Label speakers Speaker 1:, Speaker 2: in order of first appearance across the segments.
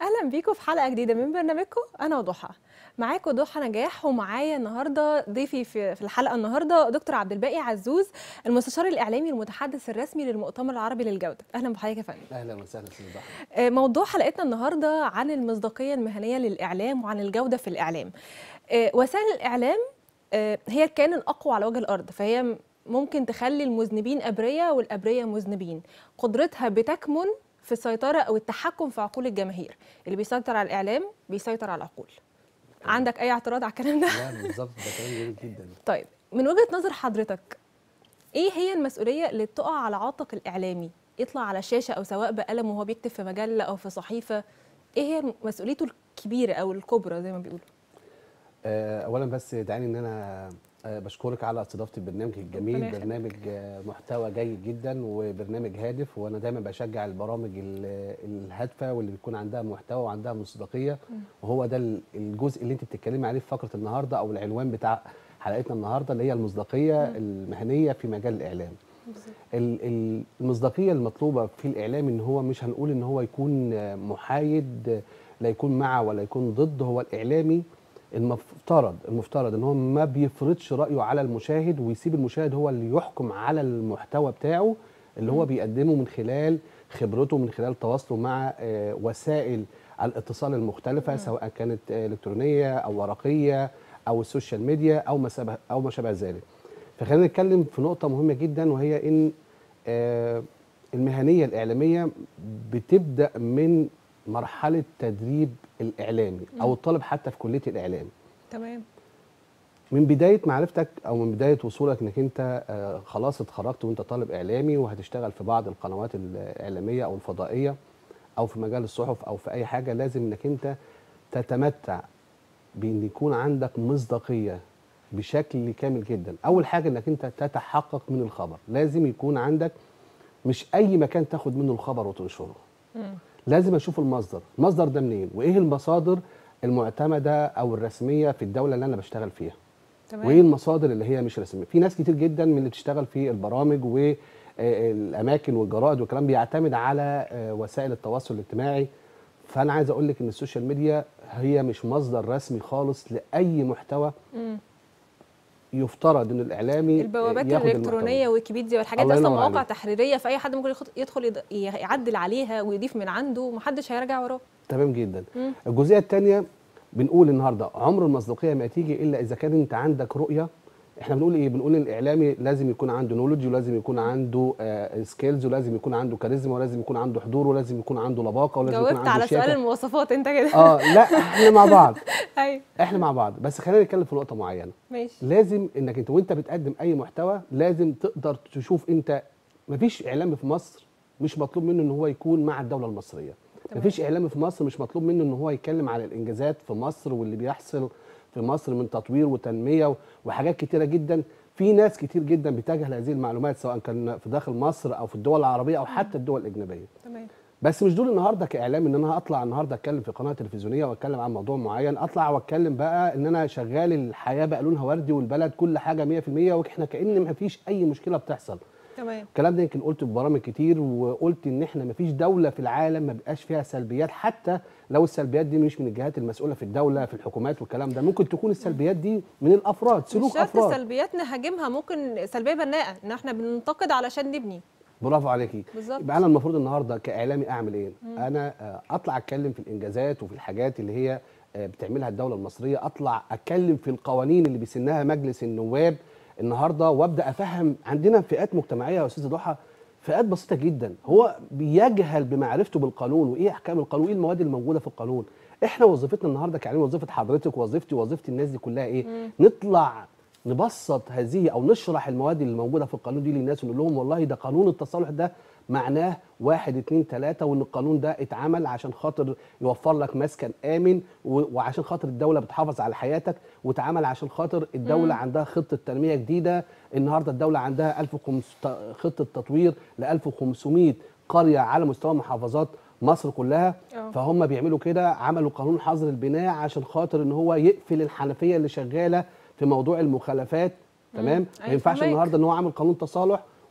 Speaker 1: اهلا بيكم في حلقه جديده من برنامجكم انا وضحى معاكم ضحى نجاح ومعايا النهارده ضيفي في في الحلقه النهارده دكتور عبد الباقي عزوز المستشار الاعلامي المتحدث الرسمي للمؤتمر العربي للجوده اهلا بحضرتك يا فندم
Speaker 2: اهلا وسهلا استاذ ضحى
Speaker 1: آه، موضوع حلقتنا النهارده عن المصداقيه المهنيه للاعلام وعن الجوده في الاعلام آه، وسائل الاعلام آه، هي الكائن الاقوى على وجه الارض فهي م- ممكن تخلي المذنبين ابرياء والابرياء مذنبين قدرتها بتكمن في السيطره او التحكم في عقول الجماهير اللي بيسيطر على الاعلام بيسيطر على العقول عندك اي اعتراض على الكلام ده
Speaker 2: لا بالظبط ده كلام جميل جدا
Speaker 1: طيب من وجهة نظر حضرتك ايه هي المسؤولية اللي تقع على عاتق الإعلامي يطلع على شاشة أو سواء بقلم وهو بيكتب في مجلة أو في صحيفة ايه هي مسؤوليته الكبيرة أو الكبرى زي ما بيقولوا
Speaker 2: آه، اولا بس دعاني ان انا آه، بشكرك على استضافه البرنامج الجميل
Speaker 1: ربنا يخليك.
Speaker 2: برنامج آه، محتوى جيد جدا وبرنامج هادف وانا دايما بشجع البرامج ال- الهادفه واللي بيكون عندها محتوى وعندها مصداقيه وهو ده ال- الجزء اللي انت بتتكلمي عليه في فقره النهارده او العنوان بتاع حلقتنا النهارده اللي هي المصداقيه المهنيه في مجال الاعلام ال- ال- المصداقيه المطلوبه في الاعلام ان هو مش هنقول ان هو يكون آه، محايد آه، لا يكون مع ولا يكون ضد هو الاعلامي المفترض المفترض ان هو ما بيفرضش رايه على المشاهد ويسيب المشاهد هو اللي يحكم على المحتوى بتاعه اللي هو بيقدمه من خلال خبرته من خلال تواصله مع آه، وسائل الاتصال المختلفه سواء كانت آه، الكترونيه او ورقيه او السوشيال ميديا او ما شابه او ما شابه ذلك فخلينا نتكلم في نقطه مهمه جدا وهي ان آه، المهنيه الاعلاميه بتبدا من مرحله تدريب الاعلامي او الطالب حتى في كليه الاعلام
Speaker 1: تمام
Speaker 2: من بدايه معرفتك او من بدايه وصولك انك انت آه، خلاص اتخرجت وانت طالب اعلامي وهتشتغل في بعض القنوات الاعلاميه او الفضائيه او في مجال الصحف او في اي حاجه لازم انك انت تتمتع بان يكون عندك مصداقيه بشكل كامل جدا اول حاجه انك انت تتحقق من الخبر لازم يكون عندك مش اي مكان تاخد منه الخبر وتنشره لازم اشوف المصدر المصدر ده منين وايه المصادر المعتمده او الرسميه في الدوله اللي انا بشتغل فيها وايه
Speaker 1: تمام
Speaker 2: المصادر اللي هي مش رسميه في ناس كتير جدا من اللي بتشتغل في البرامج والاماكن والجرائد والكلام بيعتمد على آه، وسائل التواصل الاجتماعي فانا عايز اقول لك ان السوشيال ميديا هي مش مصدر رسمي خالص لاي محتوى
Speaker 1: مم.
Speaker 2: يفترض ان الاعلامي
Speaker 1: البوابات
Speaker 2: ياخد
Speaker 1: الإلكترونية ويكيبيديا والحاجات دي
Speaker 2: الله
Speaker 1: أصلا
Speaker 2: ينور
Speaker 1: مواقع
Speaker 2: عليك.
Speaker 1: تحريرية فأي حد ممكن يخد- يدخل يد- يعدل عليها ويضيف من عنده ومحدش هيراجع وراه
Speaker 2: تمام جدا
Speaker 1: مم.
Speaker 2: الجزئيه الثانيه بنقول النهارده عمر المصداقيه ما تيجي الا اذا كان انت عندك رؤيه احنا بنقول ايه بنقول ان الاعلامي لازم يكون عنده نولوجي ولازم يكون عنده آه سكيلز ولازم يكون عنده كاريزما ولازم يكون عنده حضور ولازم يكون عنده لباقه ولازم يكون
Speaker 1: جاوبت
Speaker 2: عنده
Speaker 1: على سؤال
Speaker 2: شياكة.
Speaker 1: المواصفات أنت كده
Speaker 2: اه لا احنا مع بعض
Speaker 1: أيوه
Speaker 2: احنا مع بعض بس خلينا نتكلم في نقطه معينه
Speaker 1: ماشي
Speaker 2: لازم انك انت وانت بتقدم اي محتوى لازم تقدر تشوف انت مفيش اعلامي في مصر مش مطلوب منه ان هو يكون مع الدوله المصريه
Speaker 1: تمام.
Speaker 2: مفيش اعلامي في مصر مش مطلوب منه ان هو يتكلم على الانجازات في مصر واللي بيحصل في مصر من تطوير وتنميه و- وحاجات كتيره جدا في ناس كتير جدا بتجهل هذه المعلومات سواء كان في داخل مصر او في الدول العربيه او حتى الدول الاجنبيه
Speaker 1: تمام
Speaker 2: بس مش دول النهارده كاعلام ان انا اطلع النهارده اتكلم في قناه تلفزيونيه واتكلم عن موضوع معين اطلع واتكلم بقى ان انا شغال الحياه بقى لونها وردي والبلد كل حاجه 100% واحنا كان ما فيش اي مشكله بتحصل
Speaker 1: تمام
Speaker 2: الكلام ده يمكن قلته في برامج كتير وقلت ان احنا ما فيش دوله في العالم ما بيبقاش فيها سلبيات حتى لو السلبيات دي مش من الجهات المسؤوله في الدوله في الحكومات والكلام ده ممكن تكون السلبيات دي من الافراد
Speaker 1: مش
Speaker 2: سلوك
Speaker 1: شرط
Speaker 2: افراد
Speaker 1: سلبيات نهاجمها ممكن سلبيه بناءه ان احنا بننتقد علشان نبني
Speaker 2: برافو عليكي
Speaker 1: بالظبط.
Speaker 2: يبقى انا المفروض النهارده كاعلامي اعمل ايه انا آه، اطلع اتكلم في الانجازات وفي الحاجات اللي هي آه، بتعملها الدوله المصريه اطلع اتكلم في القوانين اللي بيسنها مجلس النواب النهارده وابدا افهم عندنا فئات مجتمعيه يا استاذ ضحى فئات بسيطه جدا هو بيجهل بمعرفته بالقانون وايه احكام القانون وايه المواد الموجوده في القانون احنا وظيفتنا النهارده كاعلام وظيفه حضرتك ووظيفتي ووظيفه الناس دي كلها ايه نطلع نبسط هذه او نشرح المواد اللي موجوده في القانون دي للناس ونقول لهم والله ده قانون التصالح ده معناه واحد اتنين تلاته وان القانون ده اتعمل عشان خاطر يوفر لك مسكن امن و- وعشان خاطر الدوله بتحافظ على حياتك واتعمل عشان خاطر الدوله عندها خطه تنميه جديده النهارده الدوله عندها 1500 خطه تطوير ل 1500 قريه على مستوى محافظات مصر كلها
Speaker 1: اه.
Speaker 2: فهم بيعملوا كده عملوا قانون حظر البناء عشان خاطر ان هو يقفل الحنفيه اللي شغاله في موضوع المخالفات تمام ما
Speaker 1: أيوة
Speaker 2: ينفعش
Speaker 1: فهماك.
Speaker 2: النهارده ان هو عامل قانون تصالح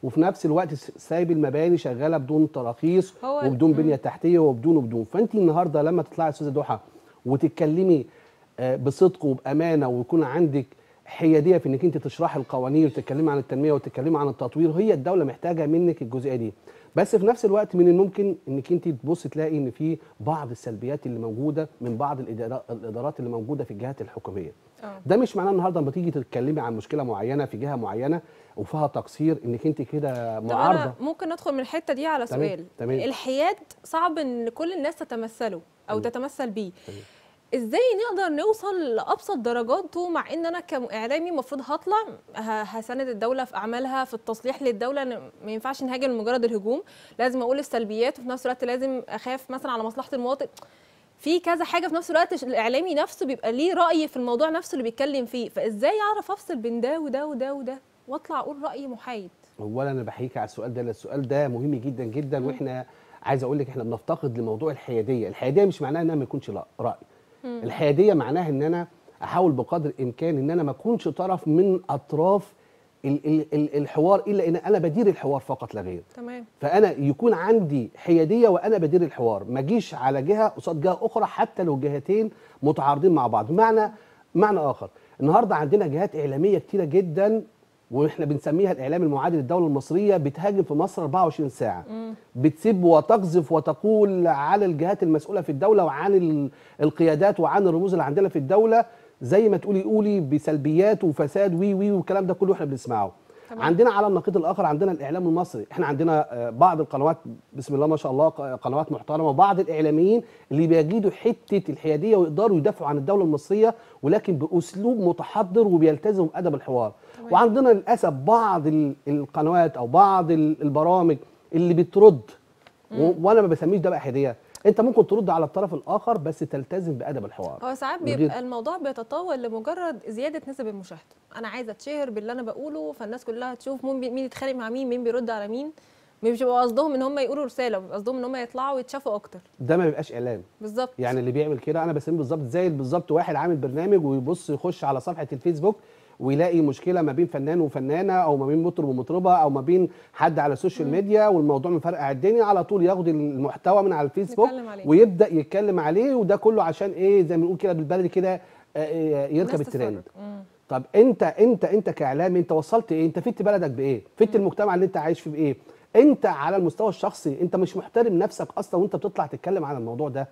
Speaker 2: وفي نفس الوقت س- سايب المباني شغاله بدون تراخيص
Speaker 1: هو-
Speaker 2: وبدون
Speaker 1: مم.
Speaker 2: بنيه تحتيه وبدون وبدون فانت النهارده لما تطلعي يا استاذه ضحى وتتكلمي آه، بصدق وبامانه ويكون عندك حياديه في انك انت تشرحي القوانين وتتكلمي عن التنميه وتتكلمي عن التطوير هي الدوله محتاجه منك الجزئيه دي بس في نفس الوقت من الممكن انك انت تبص تلاقي ان في بعض السلبيات اللي موجوده من بعض الادارات الادارات اللي موجوده في الجهات الحكوميه
Speaker 1: اه
Speaker 2: ده مش معناه النهارده لما تيجي تتكلمي عن مشكله معينه في جهه معينه وفيها تقصير انك انت كده
Speaker 1: طب
Speaker 2: معارضه
Speaker 1: انا ممكن ندخل من الحته دي على
Speaker 2: تمام،
Speaker 1: سؤال
Speaker 2: تمام.
Speaker 1: الحياد صعب ان كل الناس تتمثله او
Speaker 2: تمام.
Speaker 1: تتمثل بيه
Speaker 2: تمام.
Speaker 1: ازاي نقدر نوصل لابسط درجاته مع ان انا كاعلامي المفروض هطلع ه- هساند الدوله في اعمالها في التصليح للدوله إن ما ينفعش نهاجم لمجرد الهجوم لازم اقول السلبيات وفي نفس الوقت لازم اخاف مثلا على مصلحه المواطن في كذا حاجه في نفس الوقت الاعلامي نفسه بيبقى ليه راي في الموضوع نفسه اللي بيتكلم فيه فازاي اعرف افصل بين ده وده وده وده واطلع اقول راي محايد
Speaker 2: اولا انا بحييك على السؤال ده لأن السؤال ده مهم جدا جدا واحنا عايز اقول لك احنا بنفتقد لموضوع الحياديه الحياديه مش معناها انها ما يكونش لا- راي الحياديه معناها ان انا احاول بقدر الامكان ان انا ما اكونش طرف من اطراف ال- ال- ال- الحوار الا ان انا بدير الحوار فقط لا غير
Speaker 1: تمام
Speaker 2: فانا يكون عندي حياديه وانا بدير الحوار ما اجيش على جهه قصاد جهه اخرى حتى لو جهتين متعارضين مع بعض بمعنى معنى اخر النهارده عندنا جهات اعلاميه كتيره جدا واحنا بنسميها الاعلام المعادي للدوله المصريه بتهاجم في مصر 24 ساعه بتسب وتقذف وتقول على الجهات المسؤوله في الدوله وعن ال- القيادات وعن الرموز اللي عندنا في الدوله زي ما تقولي قولي بسلبيات وفساد وي وي والكلام ده كله احنا بنسمعه
Speaker 1: تمام.
Speaker 2: عندنا على النقيض الاخر عندنا الاعلام المصري احنا عندنا آه، بعض القنوات بسم الله ما شاء الله ق- قنوات محترمه وبعض الاعلاميين اللي بيجيدوا حته الحياديه ويقدروا يدافعوا عن الدوله المصريه ولكن باسلوب متحضر وبيلتزموا بادب الحوار
Speaker 1: تمام.
Speaker 2: وعندنا للاسف بعض ال- القنوات او بعض ال- البرامج اللي بترد و- وانا ما بسميش ده بقى حياديه انت ممكن ترد على الطرف الاخر بس تلتزم بادب الحوار
Speaker 1: هو ساعات
Speaker 2: من غير-
Speaker 1: بيبقى الموضوع بيتطور لمجرد زياده نسب المشاهده انا عايزه اتشهر باللي انا بقوله فالناس كلها تشوف مين بي- مين يتخانق مع مين مين بيرد على مين مش بيبقى قصدهم ان هم يقولوا رساله بيبقى قصدهم ان هم يطلعوا ويتشافوا اكتر
Speaker 2: ده ما بيبقاش اعلام
Speaker 1: بالظبط
Speaker 2: يعني اللي بيعمل كده انا بسميه بالظبط زي بالظبط واحد عامل برنامج ويبص يخش على صفحه الفيسبوك ويلاقي مشكله ما بين فنان وفنانه او ما بين مطرب ومطربه او ما بين حد على السوشيال ميديا والموضوع مفرقع الدنيا على طول ياخد المحتوى من على الفيسبوك
Speaker 1: يتكلم عليه.
Speaker 2: ويبدا يتكلم عليه وده كله عشان ايه زي ما بنقول كده بالبلدي كده آه، آه، يركب
Speaker 1: الناس
Speaker 2: الترند
Speaker 1: تتفرج. مم.
Speaker 2: طب انت انت انت كاعلامي انت وصلت ايه انت فدت بلدك بايه فدت المجتمع اللي انت عايش فيه بايه انت على المستوى الشخصي انت مش محترم نفسك اصلا وانت بتطلع تتكلم عن الموضوع ده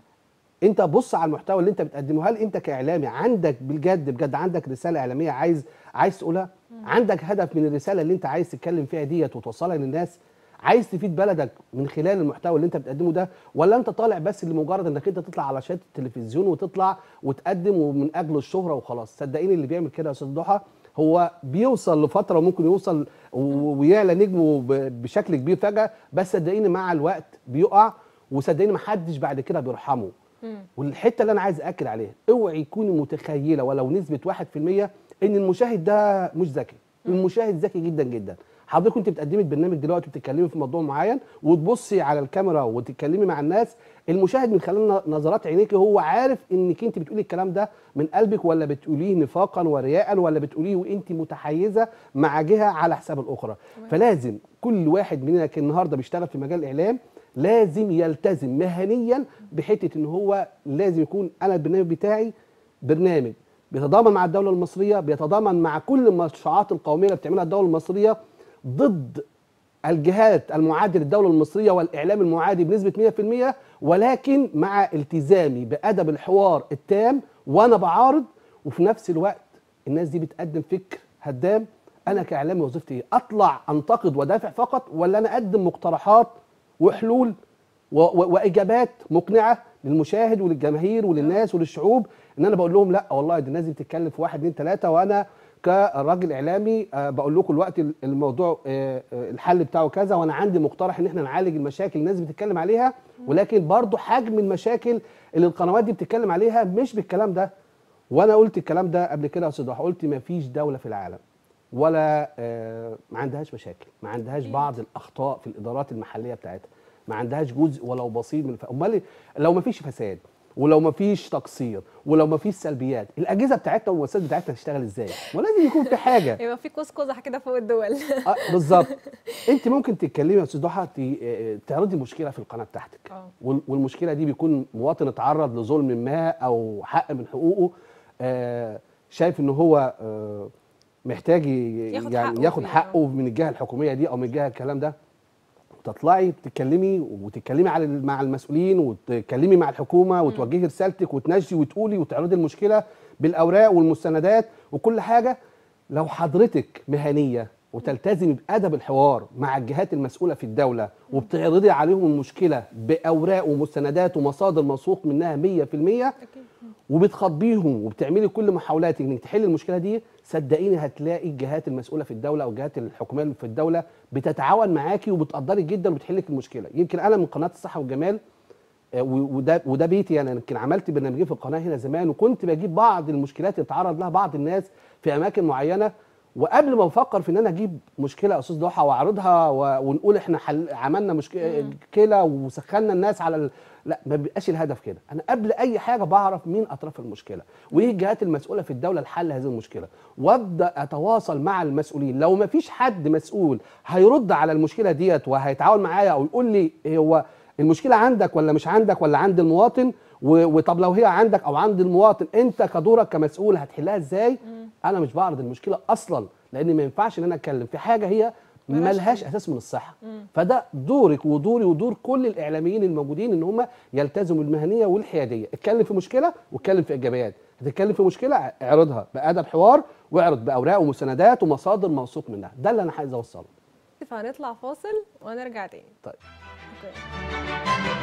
Speaker 2: انت بص على المحتوى اللي انت بتقدمه هل انت كاعلامي عندك بجد بجد عندك رساله اعلاميه عايز عايز تقولها عندك هدف من الرساله اللي انت عايز تتكلم فيها ديت وتوصلها للناس عايز تفيد بلدك من خلال المحتوى اللي انت بتقدمه ده ولا انت طالع بس لمجرد انك انت تطلع على شاشه التلفزيون وتطلع وتقدم ومن اجل الشهره وخلاص صدقيني اللي بيعمل كده يا استاذ ضحى هو بيوصل لفتره وممكن يوصل و- ويعلى نجمه ب- بشكل كبير فجاه بس صدقيني مع الوقت بيقع وصدقيني ما حدش بعد كده بيرحمه والحته اللي انا عايز اكد عليها اوعي تكوني متخيله ولو نسبه 1% ان المشاهد ده مش ذكي المشاهد ذكي جدا جدا حضرتك كنت بتقدمي البرنامج دلوقتي بتتكلمي في موضوع معين وتبصي على الكاميرا وتتكلمي مع الناس المشاهد من خلال نظرات عينيك هو عارف انك انت بتقولي الكلام ده من قلبك ولا بتقوليه نفاقا ورياء ولا بتقوليه وانت متحيزه مع جهه على حساب الاخرى فلازم كل واحد مننا كان النهارده بيشتغل في مجال الاعلام لازم يلتزم مهنيا بحته ان هو لازم يكون انا البرنامج بتاعي برنامج بيتضامن مع الدوله المصريه بيتضامن مع كل المشروعات القوميه اللي بتعملها الدوله المصريه ضد الجهات المعادية للدولة المصرية والإعلام المعادي بنسبة 100% ولكن مع التزامي بأدب الحوار التام وأنا بعارض وفي نفس الوقت الناس دي بتقدم فكر هدام أنا كإعلامي وظيفتي إيه؟ أطلع أنتقد وأدافع فقط ولا أنا أقدم مقترحات وحلول و- و- واجابات مقنعه للمشاهد وللجماهير وللناس وللشعوب ان انا بقول لهم لا والله دي الناس دي بتتكلم في واحد اتنين ثلاثه وانا كراجل اعلامي آه، بقول لكم الوقت ال- الموضوع آه، آه، الحل بتاعه كذا وانا عندي مقترح ان احنا نعالج المشاكل الناس بتتكلم عليها ولكن برضو حجم المشاكل اللي القنوات دي بتتكلم عليها مش بالكلام ده وانا قلت الكلام ده قبل كده يا استاذ ضحى قلت ما فيش دوله في العالم ولا آه، ما عندهاش مشاكل ما عندهاش بعض الاخطاء في الادارات المحليه بتاعتها ما عندهاش جزء ولو بسيط من الف... امال لو ما فيش فساد ولو ما فيش تقصير ولو ما فيش سلبيات الاجهزه بتاعتنا والمؤسسات بتاعتنا هتشتغل ازاي ولازم يكون في حاجه
Speaker 1: يبقى في قوس قزح كده فوق الدول
Speaker 2: آه بالظبط انت ممكن تتكلمي يا استاذ ضحى ت- آه، تعرضي مشكله في القناه بتاعتك
Speaker 1: اه
Speaker 2: وال- والمشكله دي بيكون مواطن اتعرض لظلم ما او حق من حقوقه آه، شايف ان هو آه، محتاج ي-
Speaker 1: ياخد
Speaker 2: يعني
Speaker 1: حقه
Speaker 2: ياخد
Speaker 1: فيه،
Speaker 2: حقه من الجهه الحكوميه دي او من الجهه الكلام ده تطلعي تتكلمي وتتكلمي على مع المسؤولين وتتكلمي مع الحكومه وتوجهي رسالتك وتناقشي وتقولي وتعرضي المشكله بالاوراق والمستندات وكل حاجه لو حضرتك مهنيه وتلتزمي بادب الحوار مع الجهات المسؤوله في الدوله وبتعرضي عليهم المشكله باوراق ومستندات ومصادر موثوق منها 100%
Speaker 1: اكيد
Speaker 2: وبتخاطبيهم وبتعملي كل محاولاتك انك تحل المشكله دي صدقيني هتلاقي الجهات المسؤوله في الدوله او الجهات الحكوميه في الدوله بتتعاون معاكي وبتقدرك جدا وبتحل لك المشكله يمكن انا من قناه الصحه والجمال آه، و- وده وده بيتي انا يمكن عملت برنامجين في القناه هنا زمان وكنت بجيب بعض المشكلات اللي اتعرض لها بعض الناس في اماكن معينه وقبل ما بفكر في ان انا اجيب مشكله يا استاذ ضحى واعرضها و- ونقول احنا حل عملنا مشكله وسخنا الناس على ال... لا ما بيبقاش الهدف كده انا قبل اي حاجه بعرف مين اطراف المشكله وايه الجهات المسؤوله في الدوله لحل هذه المشكله وابدا اتواصل مع المسؤولين لو ما فيش حد مسؤول هيرد على المشكله ديت وهيتعاون معايا او يقول لي إيه هو المشكله عندك ولا مش عندك ولا عند المواطن و- وطب لو هي عندك او عند المواطن انت كدورك كمسؤول هتحلها ازاي انا مش بعرض المشكله اصلا لان ما ينفعش ان انا اتكلم في حاجه هي
Speaker 1: ملهاش
Speaker 2: ملهاش
Speaker 1: حل.
Speaker 2: اساس من الصحه فده دورك ودوري ودور كل الاعلاميين الموجودين ان هم يلتزموا المهنيه والحياديه اتكلم في مشكله واتكلم في ايجابيات هتتكلم في مشكله اعرضها بادب حوار واعرض باوراق ومستندات ومصادر موثوق منها ده اللي انا عايز اوصله
Speaker 1: فهنطلع فاصل ونرجع تاني
Speaker 2: طيب
Speaker 1: اوكي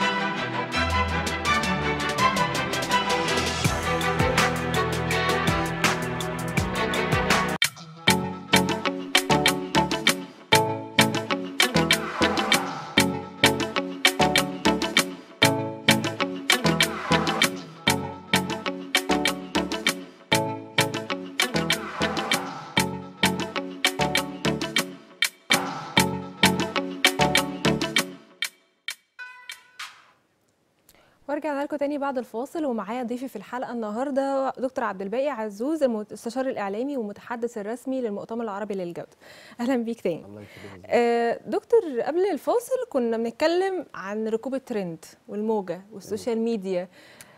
Speaker 1: ورجعنا لكم تاني بعد الفاصل ومعايا ضيفي في الحلقه النهارده دكتور عبد الباقي عزوز المستشار الاعلامي والمتحدث الرسمي للمؤتمر العربي للجوده اهلا بيك تاني
Speaker 2: الله يخليك
Speaker 1: آه، دكتور قبل الفاصل كنا بنتكلم عن ركوب الترند والموجه والسوشيال ميديا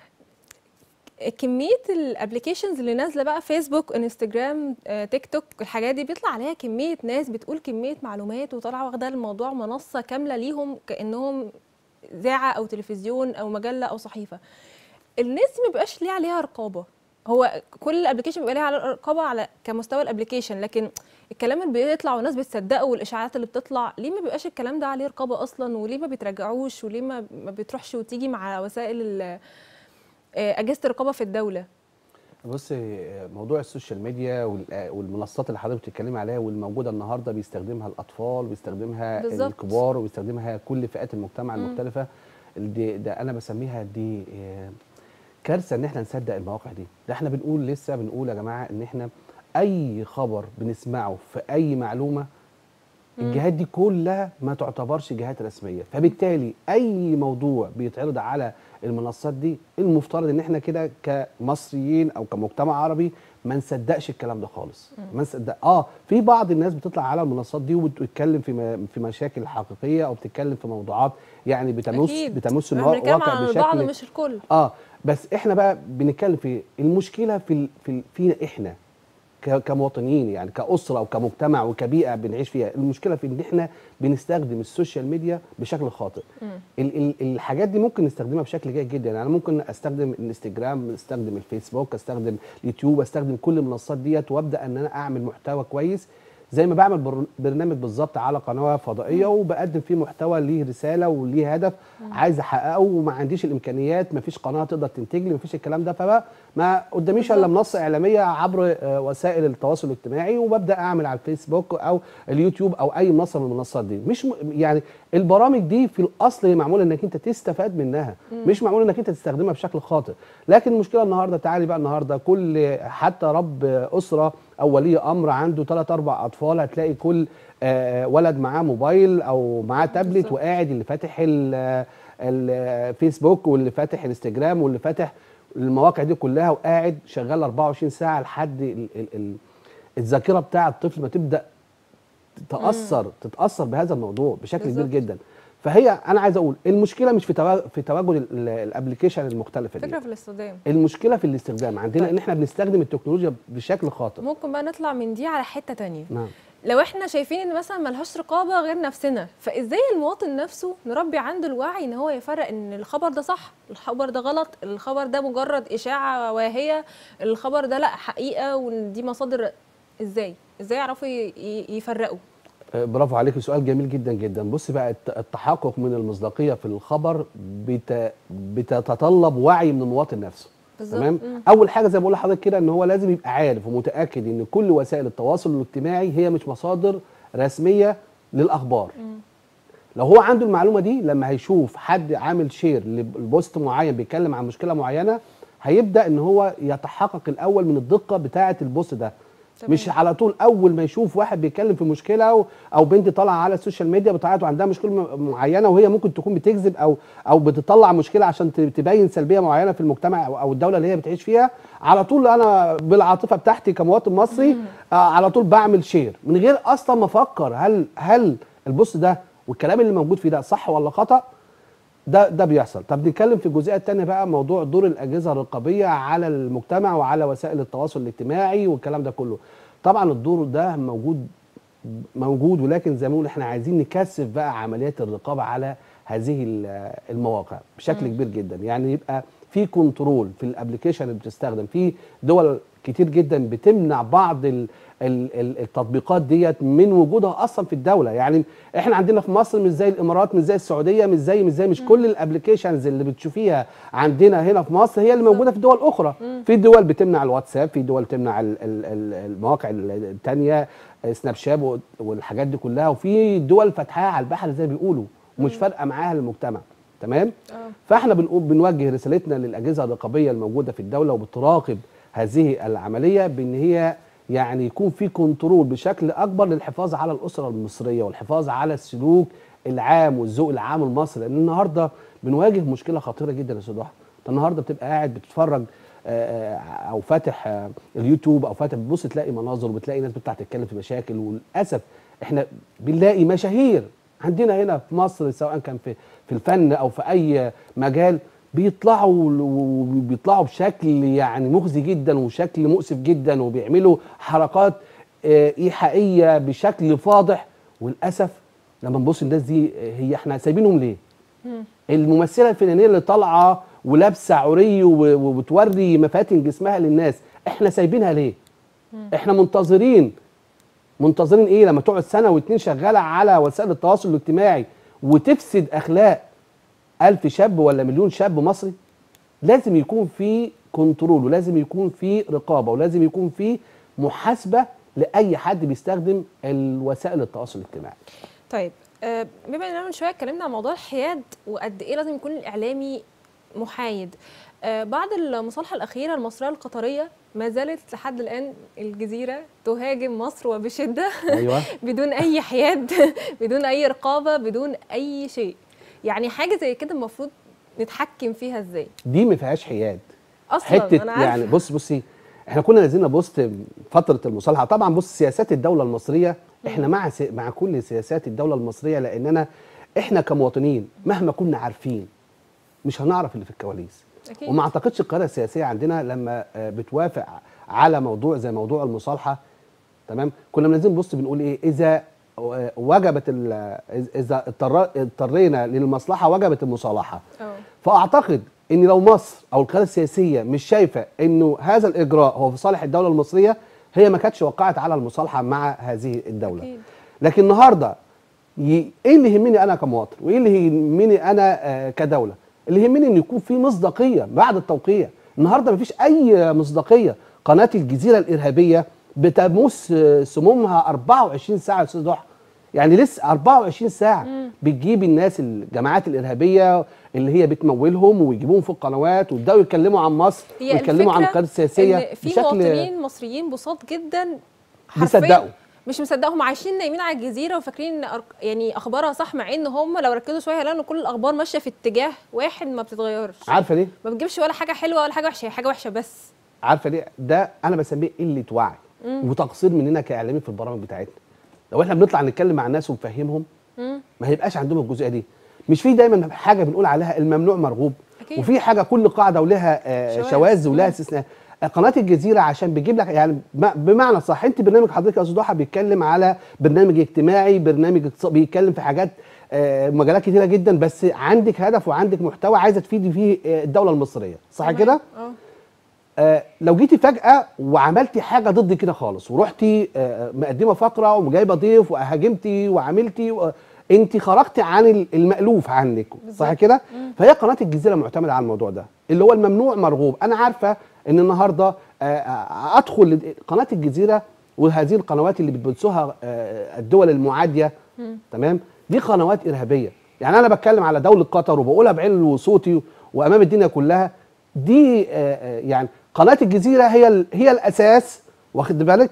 Speaker 1: كميه الابلكيشنز اللي نازله بقى فيسبوك انستجرام آه، تيك توك الحاجات دي بيطلع عليها كميه ناس بتقول كميه معلومات وطالعه واخده الموضوع منصه كامله ليهم كانهم اذاعه او تلفزيون او مجله او صحيفه الناس ما بيبقاش ليه عليها رقابه هو كل الابلكيشن بيبقى ليها على رقابه على كمستوى الابلكيشن لكن الكلام اللي بيطلع والناس بتصدقه والاشاعات اللي بتطلع ليه ما بيبقاش الكلام ده عليه رقابه اصلا وليه ما بيتراجعوش وليه ما ما بتروحش وتيجي مع وسائل ال- آه، اجهزه الرقابه في الدوله
Speaker 2: بص موضوع السوشيال ميديا وال- والمنصات اللي حضرتك بتتكلمي عليها والموجوده النهارده بيستخدمها الاطفال وبيستخدمها
Speaker 1: بالظبط.
Speaker 2: الكبار وبيستخدمها كل فئات المجتمع المختلفه دي ده انا بسميها دي آه، كارثه ان احنا نصدق المواقع دي ده احنا بنقول لسه بنقول يا جماعه ان احنا اي خبر بنسمعه في اي معلومه الجهات دي كلها ما تعتبرش جهات رسميه فبالتالي اي موضوع بيتعرض على المنصات دي المفترض ان احنا كده كمصريين او كمجتمع عربي ما نصدقش الكلام ده خالص ما نصدق اه في بعض الناس بتطلع على المنصات دي وبتتكلم في م- في مشاكل حقيقيه او بتتكلم في موضوعات يعني بتمس
Speaker 1: اكيد
Speaker 2: بتمس
Speaker 1: احنا بنتكلم
Speaker 2: الواقع
Speaker 1: عن البعض
Speaker 2: بشكل
Speaker 1: مش الكل
Speaker 2: اه بس احنا بقى بنتكلم في المشكله في ال- في ال- فينا احنا ك- كمواطنين يعني كاسره وكمجتمع وكبيئه بنعيش فيها المشكله في ان احنا بنستخدم السوشيال ميديا بشكل خاطئ ال ال الحاجات دي ممكن نستخدمها بشكل جيد جدا يعني انا ممكن استخدم الانستجرام استخدم الفيسبوك استخدم اليوتيوب استخدم كل المنصات ديت وابدا ان انا اعمل محتوى كويس زي ما بعمل بر- برنامج بالظبط على قناه فضائيه وبقدم فيه محتوى ليه رساله وليه هدف عايز احققه وما عنديش الامكانيات ما فيش قناه تقدر تنتج لي ما فيش الكلام ده فبقى ما قداميش الا
Speaker 1: بالظبط.
Speaker 2: منصه اعلاميه عبر آه، وسائل التواصل الاجتماعي وببدا اعمل على الفيسبوك او اليوتيوب او اي منصه من المنصات دي مش م... يعني البرامج دي في الاصل هي معموله انك انت تستفاد منها مش معموله انك انت تستخدمها بشكل خاطئ لكن المشكله النهارده تعالي بقى النهارده كل حتى رب اسره او ولي امر عنده ثلاث اربع اطفال هتلاقي كل آه، ولد معاه موبايل او معاه تابلت
Speaker 1: بالظبط.
Speaker 2: وقاعد اللي فاتح ال- الفيسبوك واللي فاتح انستجرام واللي فاتح المواقع دي كلها وقاعد شغال 24 ساعه لحد ال- ال- ال- الذاكره بتاع الطفل ما تبدا تتاثر تتاثر بهذا الموضوع بشكل كبير
Speaker 1: بالظبط.
Speaker 2: جدا فهي انا عايز اقول المشكله مش في توا- في تواجد ال- الابلكيشن المختلفه دي
Speaker 1: فكره في الاستخدام
Speaker 2: المشكله في الاستخدام عندنا
Speaker 1: طيب.
Speaker 2: ان احنا بنستخدم التكنولوجيا بشكل خاطئ
Speaker 1: ممكن بقى نطلع من دي على حته تانية
Speaker 2: نعم
Speaker 1: لو احنا شايفين ان مثلا ملهاش رقابه غير نفسنا فازاي المواطن نفسه نربي عنده الوعي ان هو يفرق ان الخبر ده صح الخبر ده غلط الخبر ده مجرد اشاعه واهيه الخبر ده لا حقيقه وان دي مصادر ازاي ازاي يعرفوا ي- ي- يفرقوا
Speaker 2: آه، برافو عليك سؤال جميل جدا جدا بص بقى الت- التحقق من المصداقيه في الخبر بت... بتتطلب وعي من المواطن نفسه
Speaker 1: بالظبط.
Speaker 2: تمام
Speaker 1: مم.
Speaker 2: اول حاجه زي ما بقول لحضرتك كده ان هو لازم يبقى عارف ومتاكد ان كل وسائل التواصل الاجتماعي هي مش مصادر رسميه للاخبار لو هو عنده المعلومه دي لما هيشوف حد عامل شير لبوست معين بيتكلم عن مشكله معينه هيبدا ان هو يتحقق الاول من الدقه بتاعه البوست ده
Speaker 1: تمام.
Speaker 2: مش على طول اول ما يشوف واحد بيتكلم في مشكله او, أو بنت طالعه على السوشيال ميديا بتاعته عندها مشكله م- معينه وهي ممكن تكون بتكذب او او بتطلع مشكله عشان ت- تبين سلبيه معينه في المجتمع او, أو الدوله اللي هي بتعيش فيها على طول انا بالعاطفه بتاعتي كمواطن مصري آه على طول بعمل شير من غير اصلا ما افكر هل هل البوست ده والكلام اللي موجود فيه ده صح ولا خطأ ده ده بيحصل طب نتكلم في الجزئيه الثانيه بقى موضوع دور الاجهزه الرقابيه على المجتمع وعلى وسائل التواصل الاجتماعي والكلام ده كله طبعا الدور ده موجود موجود ولكن زي ما بنقول احنا عايزين نكثف بقى عمليات الرقابه على هذه ال- المواقع بشكل كبير جدا يعني يبقى في كنترول في الابلكيشن اللي بتستخدم في دول كتير جدا بتمنع بعض ال ال ال التطبيقات ديت من وجودها اصلا في الدوله يعني احنا عندنا في مصر مش زي الامارات مش زي السعوديه مش زي مش زي مش كل الابلكيشنز اللي بتشوفيها عندنا هنا في مصر هي اللي موجوده في دول اخرى في دول بتمنع الواتساب في دول تمنع ال- ال- ال- المواقع الثانيه سناب شات و- والحاجات دي كلها وفي دول فاتحاها على البحر زي ما بيقولوا ومش فارقه معاها المجتمع تمام
Speaker 1: اه
Speaker 2: فاحنا بنقول بنوجه رسالتنا للاجهزه الرقابيه الموجوده في الدوله وبتراقب هذه العمليه بان هي يعني يكون في كنترول بشكل اكبر للحفاظ على الاسره المصريه والحفاظ على السلوك العام والذوق العام المصري لان النهارده بنواجه مشكله خطيره جدا يا استاذ ضحى انت النهارده بتبقى قاعد بتتفرج آه، آه، او فاتح آه، اليوتيوب او فاتح بتبص تلاقي مناظر وبتلاقي ناس بتطلع تتكلم في مشاكل وللاسف احنا بنلاقي مشاهير عندنا هنا في مصر سواء كان في في الفن او في اي مجال بيطلعوا ل- وبيطلعوا بشكل يعني مخزي جدا وشكل مؤسف جدا وبيعملوا حركات آه، ايحائيه بشكل فاضح وللاسف لما نبص الناس دي آه، هي احنا سايبينهم ليه؟ الممثله الفلانيه اللي طالعه ولابسه عري و- وبتوري مفاتن جسمها للناس احنا سايبينها ليه؟ احنا منتظرين منتظرين ايه لما تقعد سنه واتنين شغاله على وسائل التواصل الاجتماعي وتفسد اخلاق ألف شاب ولا مليون شاب مصري لازم يكون في كنترول ولازم يكون في رقابه ولازم يكون في محاسبه لاي حد بيستخدم الوسائل التواصل الاجتماعي
Speaker 1: طيب آه، بما اننا من شويه اتكلمنا عن موضوع الحياد وقد ايه لازم يكون الاعلامي محايد آه، بعد المصالحه الاخيره المصريه القطريه ما زالت لحد الان الجزيره تهاجم مصر وبشده
Speaker 2: ايوه
Speaker 1: بدون اي حياد بدون اي رقابه بدون اي شيء يعني حاجه زي كده المفروض نتحكم فيها ازاي
Speaker 2: دي ما فيهاش حياد
Speaker 1: اصلا
Speaker 2: حته
Speaker 1: انا عارفه
Speaker 2: يعني بص بصي احنا كنا نزلنا بوست فتره المصالحه طبعا بص سياسات الدوله المصريه احنا مع سي... مع كل سياسات الدوله المصريه لاننا احنا كمواطنين مهما كنا عارفين مش هنعرف اللي في الكواليس
Speaker 1: أكيد.
Speaker 2: وما اعتقدش القياده السياسيه عندنا لما آه، بتوافق على موضوع زي موضوع المصالحه تمام كنا منزلين بوست بنقول ايه اذا آه، وجبت ال- اذا اضطر- اضطرينا للمصلحه وجبت المصالحه
Speaker 1: اه
Speaker 2: فاعتقد ان لو مصر او القياده السياسيه مش شايفه انه هذا الاجراء هو في صالح الدوله المصريه هي ما كانتش وقعت على المصالحه مع هذه الدوله
Speaker 1: أكيد.
Speaker 2: لكن النهارده ي- ايه اللي يهمني انا كمواطن وايه اللي يهمني انا آه، كدوله اللي يهمني ان يكون في مصداقيه بعد التوقيع النهارده مفيش اي مصداقيه قناه الجزيره الارهابيه بتمس آه، سمومها 24 ساعه يا استاذ ضحى يعني لسه 24 ساعه بتجيب الناس الجماعات الارهابيه اللي هي بتمولهم ويجيبوهم في القنوات ويبداوا يتكلموا عن مصر ويتكلموا عن القياده السياسيه
Speaker 1: إن في مواطنين مصريين بساط جدا حرفيا
Speaker 2: بيصدقوا.
Speaker 1: مش مصدقهم عايشين نايمين على الجزيره وفاكرين ان أرق- يعني اخبارها صح مع ان هم لو ركزوا شويه هيلاقوا ان كل الاخبار ماشيه في اتجاه واحد ما بتتغيرش
Speaker 2: عارفه ليه
Speaker 1: ما بتجيبش ولا حاجه حلوه ولا حاجه وحشه هي حاجه وحشه بس
Speaker 2: عارفه ليه ده انا بسميه قله وعي وتقصير مننا كاعلاميين في البرامج بتاعتنا لو احنا بنطلع نتكلم مع الناس ونفهمهم
Speaker 1: مم.
Speaker 2: ما هيبقاش عندهم الجزئيه دي مش في دايما حاجه بنقول عليها الممنوع مرغوب
Speaker 1: أكيد.
Speaker 2: وفي حاجه كل قاعده ولها آه،
Speaker 1: شواذ.
Speaker 2: شواذ ولها
Speaker 1: مم.
Speaker 2: استثناء آه، قناه الجزيره عشان بيجيب لك يعني ب- بمعنى صح انت برنامج حضرتك يا استاذ ضحى بيتكلم على برنامج اجتماعي برنامج اقتص- بيتكلم في حاجات آه، مجالات كتيره جدا بس عندك هدف وعندك محتوى عايزه تفيدي فيه آه، الدوله المصريه صح
Speaker 1: تمام.
Speaker 2: كده
Speaker 1: اه
Speaker 2: آه، لو جيتي فجأة وعملتي حاجة ضد كده خالص ورحتي آه، مقدمة فقرة وجايبة ضيف وهاجمتي وعملتي و... انت خرجتي عن ال- المألوف عنك صح
Speaker 1: بالظبط.
Speaker 2: كده؟ فهي قناة الجزيرة معتمدة على الموضوع ده اللي هو الممنوع مرغوب أنا عارفة إن النهاردة آه، آه، أدخل لد- قناة الجزيرة وهذه القنوات اللي بتبثها آه، الدول المعادية تمام؟ دي قنوات إرهابية يعني أنا بتكلم على دولة قطر وبقولها بعلو صوتي وأمام الدنيا كلها دي آه، آه، يعني قناه الجزيره هي ال- هي الاساس واخد بالك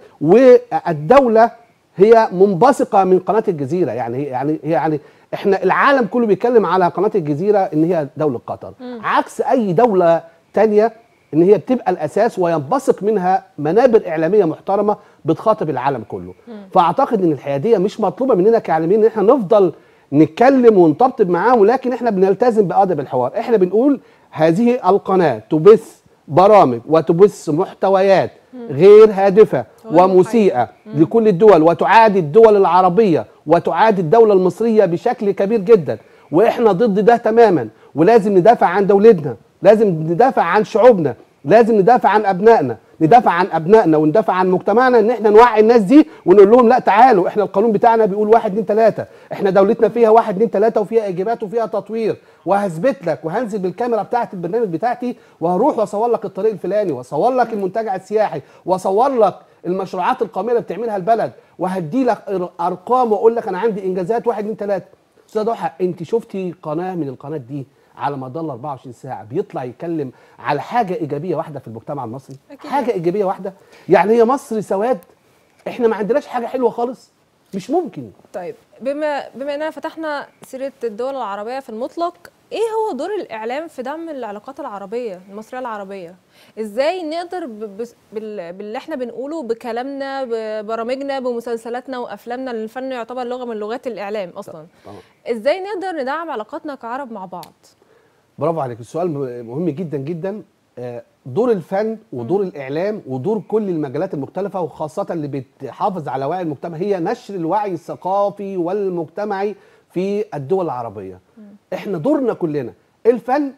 Speaker 2: والدوله هي منبثقه من قناه الجزيره يعني هي يعني هي يعني احنا العالم كله بيتكلم على قناه الجزيره ان هي دوله قطر عكس اي دوله تانية ان هي بتبقى الاساس وينبثق منها منابر اعلاميه محترمه بتخاطب العالم كله فاعتقد ان الحياديه مش مطلوبه مننا كاعلاميين ان احنا نفضل نتكلم ونطبطب معاهم ولكن احنا بنلتزم بادب الحوار احنا بنقول هذه القناه تبث برامج وتبث محتويات غير هادفه
Speaker 1: غير
Speaker 2: ومسيئه لكل الدول وتعادي الدول العربيه وتعادي الدوله المصريه بشكل كبير جدا واحنا ضد ده تماما ولازم ندافع عن دولتنا لازم ندافع عن شعوبنا لازم ندافع عن ابنائنا ندافع عن ابنائنا وندافع عن مجتمعنا ان احنا نوعي الناس دي ونقول لهم لا تعالوا احنا القانون بتاعنا بيقول واحد اتنين تلاته احنا دولتنا فيها واحد اتنين تلاته وفيها ايجابيات وفيها تطوير وهثبت لك وهنزل بالكاميرا بتاعت البرنامج بتاعتي وهروح واصور لك الطريق الفلاني واصور لك المنتجع السياحي واصور لك المشروعات القوميه اللي بتعملها البلد وهدي لك أر- ارقام واقول لك انا عندي انجازات واحد اتنين تلاته استاذ ضحى انت شفتي قناه من القناه دي على مدار ال 24 ساعه بيطلع يتكلم على حاجه ايجابيه واحده في المجتمع المصري
Speaker 1: أكيد.
Speaker 2: حاجه ايجابيه واحده يعني هي مصر سواد احنا ما عندناش حاجه حلوه خالص مش ممكن
Speaker 1: طيب بما بما اننا فتحنا سيره الدول العربيه في المطلق ايه هو دور الاعلام في دعم العلاقات العربيه المصريه العربيه ازاي نقدر ب- بس- بال- باللي احنا بنقوله بكلامنا ببرامجنا بمسلسلاتنا وافلامنا لان الفن يعتبر لغه من لغات الاعلام اصلا
Speaker 2: طبعا
Speaker 1: ازاي نقدر ندعم علاقاتنا كعرب مع بعض
Speaker 2: برافو عليك السؤال م- مهم جدا جدا آه، دور الفن ودور الاعلام ودور كل المجالات المختلفه وخاصه اللي بتحافظ على وعي المجتمع هي نشر الوعي الثقافي والمجتمعي في الدول العربيه احنا دورنا كلنا الفن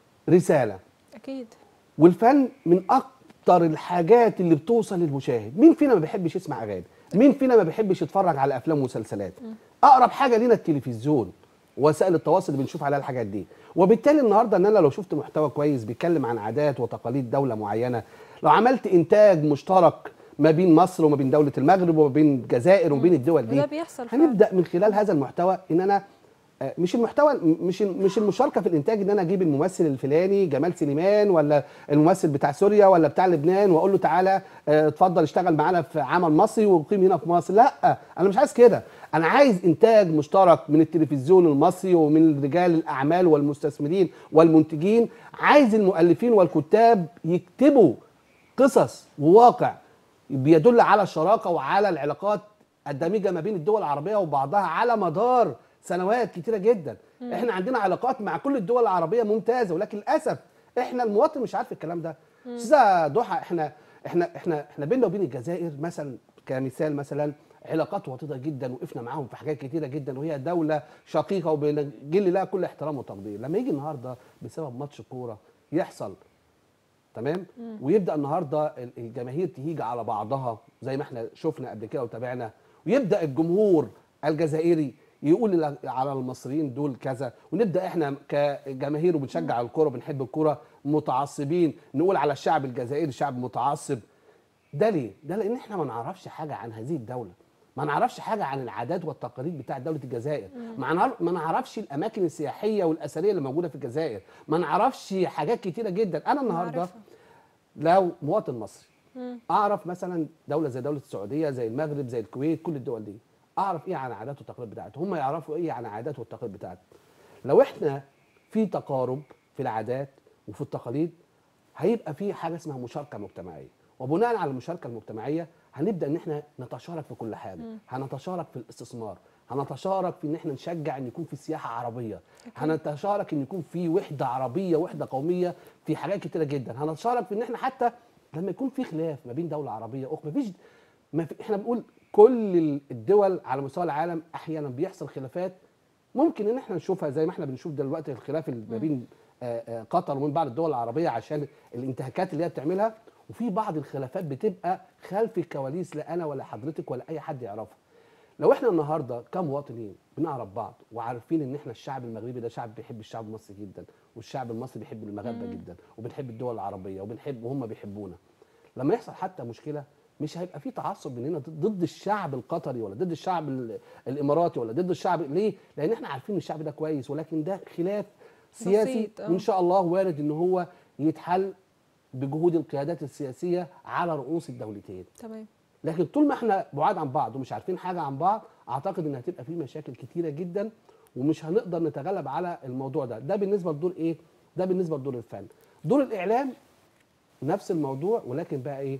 Speaker 2: رساله
Speaker 1: اكيد
Speaker 2: والفن من اكتر الحاجات اللي بتوصل للمشاهد مين فينا ما بيحبش يسمع اغاني مين فينا ما بيحبش يتفرج على افلام ومسلسلات اقرب حاجه لينا التلفزيون وسائل التواصل اللي بنشوف عليها الحاجات دي وبالتالي النهارده ان انا لو شفت محتوى كويس بيتكلم عن عادات وتقاليد دوله معينه لو عملت انتاج مشترك ما بين مصر وما بين دوله المغرب وما بين الجزائر وما بين الدول دي
Speaker 1: وده بيحصل فعلا.
Speaker 2: هنبدا من خلال هذا المحتوى ان انا آه، مش المحتوى مش مش المشاركه في الانتاج ان انا اجيب الممثل الفلاني جمال سليمان ولا الممثل بتاع سوريا ولا بتاع لبنان واقول له تعالى آه، اتفضل اشتغل معانا في عمل مصري وقيم هنا في مصر لا انا مش عايز كده انا عايز انتاج مشترك من التلفزيون المصري ومن رجال الاعمال والمستثمرين والمنتجين عايز المؤلفين والكتاب يكتبوا قصص وواقع بيدل على الشراكه وعلى العلاقات الدميجه ما بين الدول العربيه وبعضها على مدار سنوات كتيره جدا احنا عندنا علاقات مع كل الدول العربيه ممتازه ولكن للاسف احنا المواطن مش عارف الكلام ده استاذه ضحى احنا احنا احنا احنا بيننا وبين الجزائر مثلا كمثال مثلا علاقات وطيده جدا وقفنا معاهم في حاجات كتيره جدا وهي دوله شقيقه وبنجل لها كل احترام وتقدير لما يجي النهارده بسبب ماتش كوره يحصل تمام ويبدا النهارده ال- الجماهير تهيج على بعضها زي ما احنا شفنا قبل كده وتابعنا ويبدا الجمهور الجزائري يقول ل- على المصريين دول كذا ونبدا احنا كجماهير وبنشجع الكوره وبنحب الكوره متعصبين نقول على الشعب الجزائري شعب متعصب ده ليه؟ ده لان احنا ما نعرفش حاجه عن هذه الدوله ما نعرفش حاجه عن العادات والتقاليد بتاعه دوله الجزائر ما نعرف ما نعرفش الاماكن السياحيه والاثريه اللي موجوده في الجزائر ما نعرفش حاجات كتيره جدا انا النهارده
Speaker 1: عارفة.
Speaker 2: لو مواطن مصري
Speaker 1: مم.
Speaker 2: اعرف مثلا دوله زي دوله السعوديه زي المغرب زي الكويت كل الدول دي اعرف ايه عن عادات والتقاليد بتاعتهم هم يعرفوا ايه عن عادات والتقاليد بتاعتهم لو احنا في تقارب في العادات وفي التقاليد هيبقى في حاجه اسمها مشاركه مجتمعيه وبناء على المشاركه المجتمعيه هنبدا ان احنا نتشارك في كل حاجه هنتشارك في الاستثمار هنتشارك في ان احنا نشجع ان يكون في سياحه عربيه هنتشارك ان يكون في وحده عربيه وحده قوميه في حاجات كتيره جدا هنتشارك في ان احنا حتى لما يكون في خلاف ما بين دوله عربيه اخرى مفيش ما في احنا بنقول كل الدول على مستوى العالم احيانا بيحصل خلافات ممكن ان احنا نشوفها زي ما احنا بنشوف دلوقتي الخلاف اللي ما بين آه، آه، قطر ومن بعض الدول العربيه عشان الانتهاكات اللي هي بتعملها وفي بعض الخلافات بتبقى خلف الكواليس لا انا ولا حضرتك ولا اي حد يعرفها لو احنا النهارده كمواطنين بنعرف بعض وعارفين ان احنا الشعب المغربي ده شعب بيحب الشعب المصري جدا والشعب المصري بيحب المغاربه جدا وبنحب الدول العربيه وبنحب وهم بيحبونا لما يحصل حتى مشكله مش هيبقى في تعصب مننا ضد- ضد الشعب القطري ولا ضد الشعب ال- الاماراتي ولا ضد الشعب ليه؟ لان احنا عارفين ان الشعب ده كويس ولكن ده خلاف سياسي
Speaker 1: بسيط، آه.
Speaker 2: وان شاء الله وارد ان هو يتحل بجهود القيادات السياسيه على رؤوس الدولتين
Speaker 1: تمام
Speaker 2: لكن طول ما احنا بعاد عن بعض ومش عارفين حاجه عن بعض اعتقد ان هتبقى في مشاكل كتيره جدا ومش هنقدر نتغلب على الموضوع ده ده بالنسبه لدور ايه ده بالنسبه لدور الفن دور الاعلام نفس الموضوع ولكن بقى ايه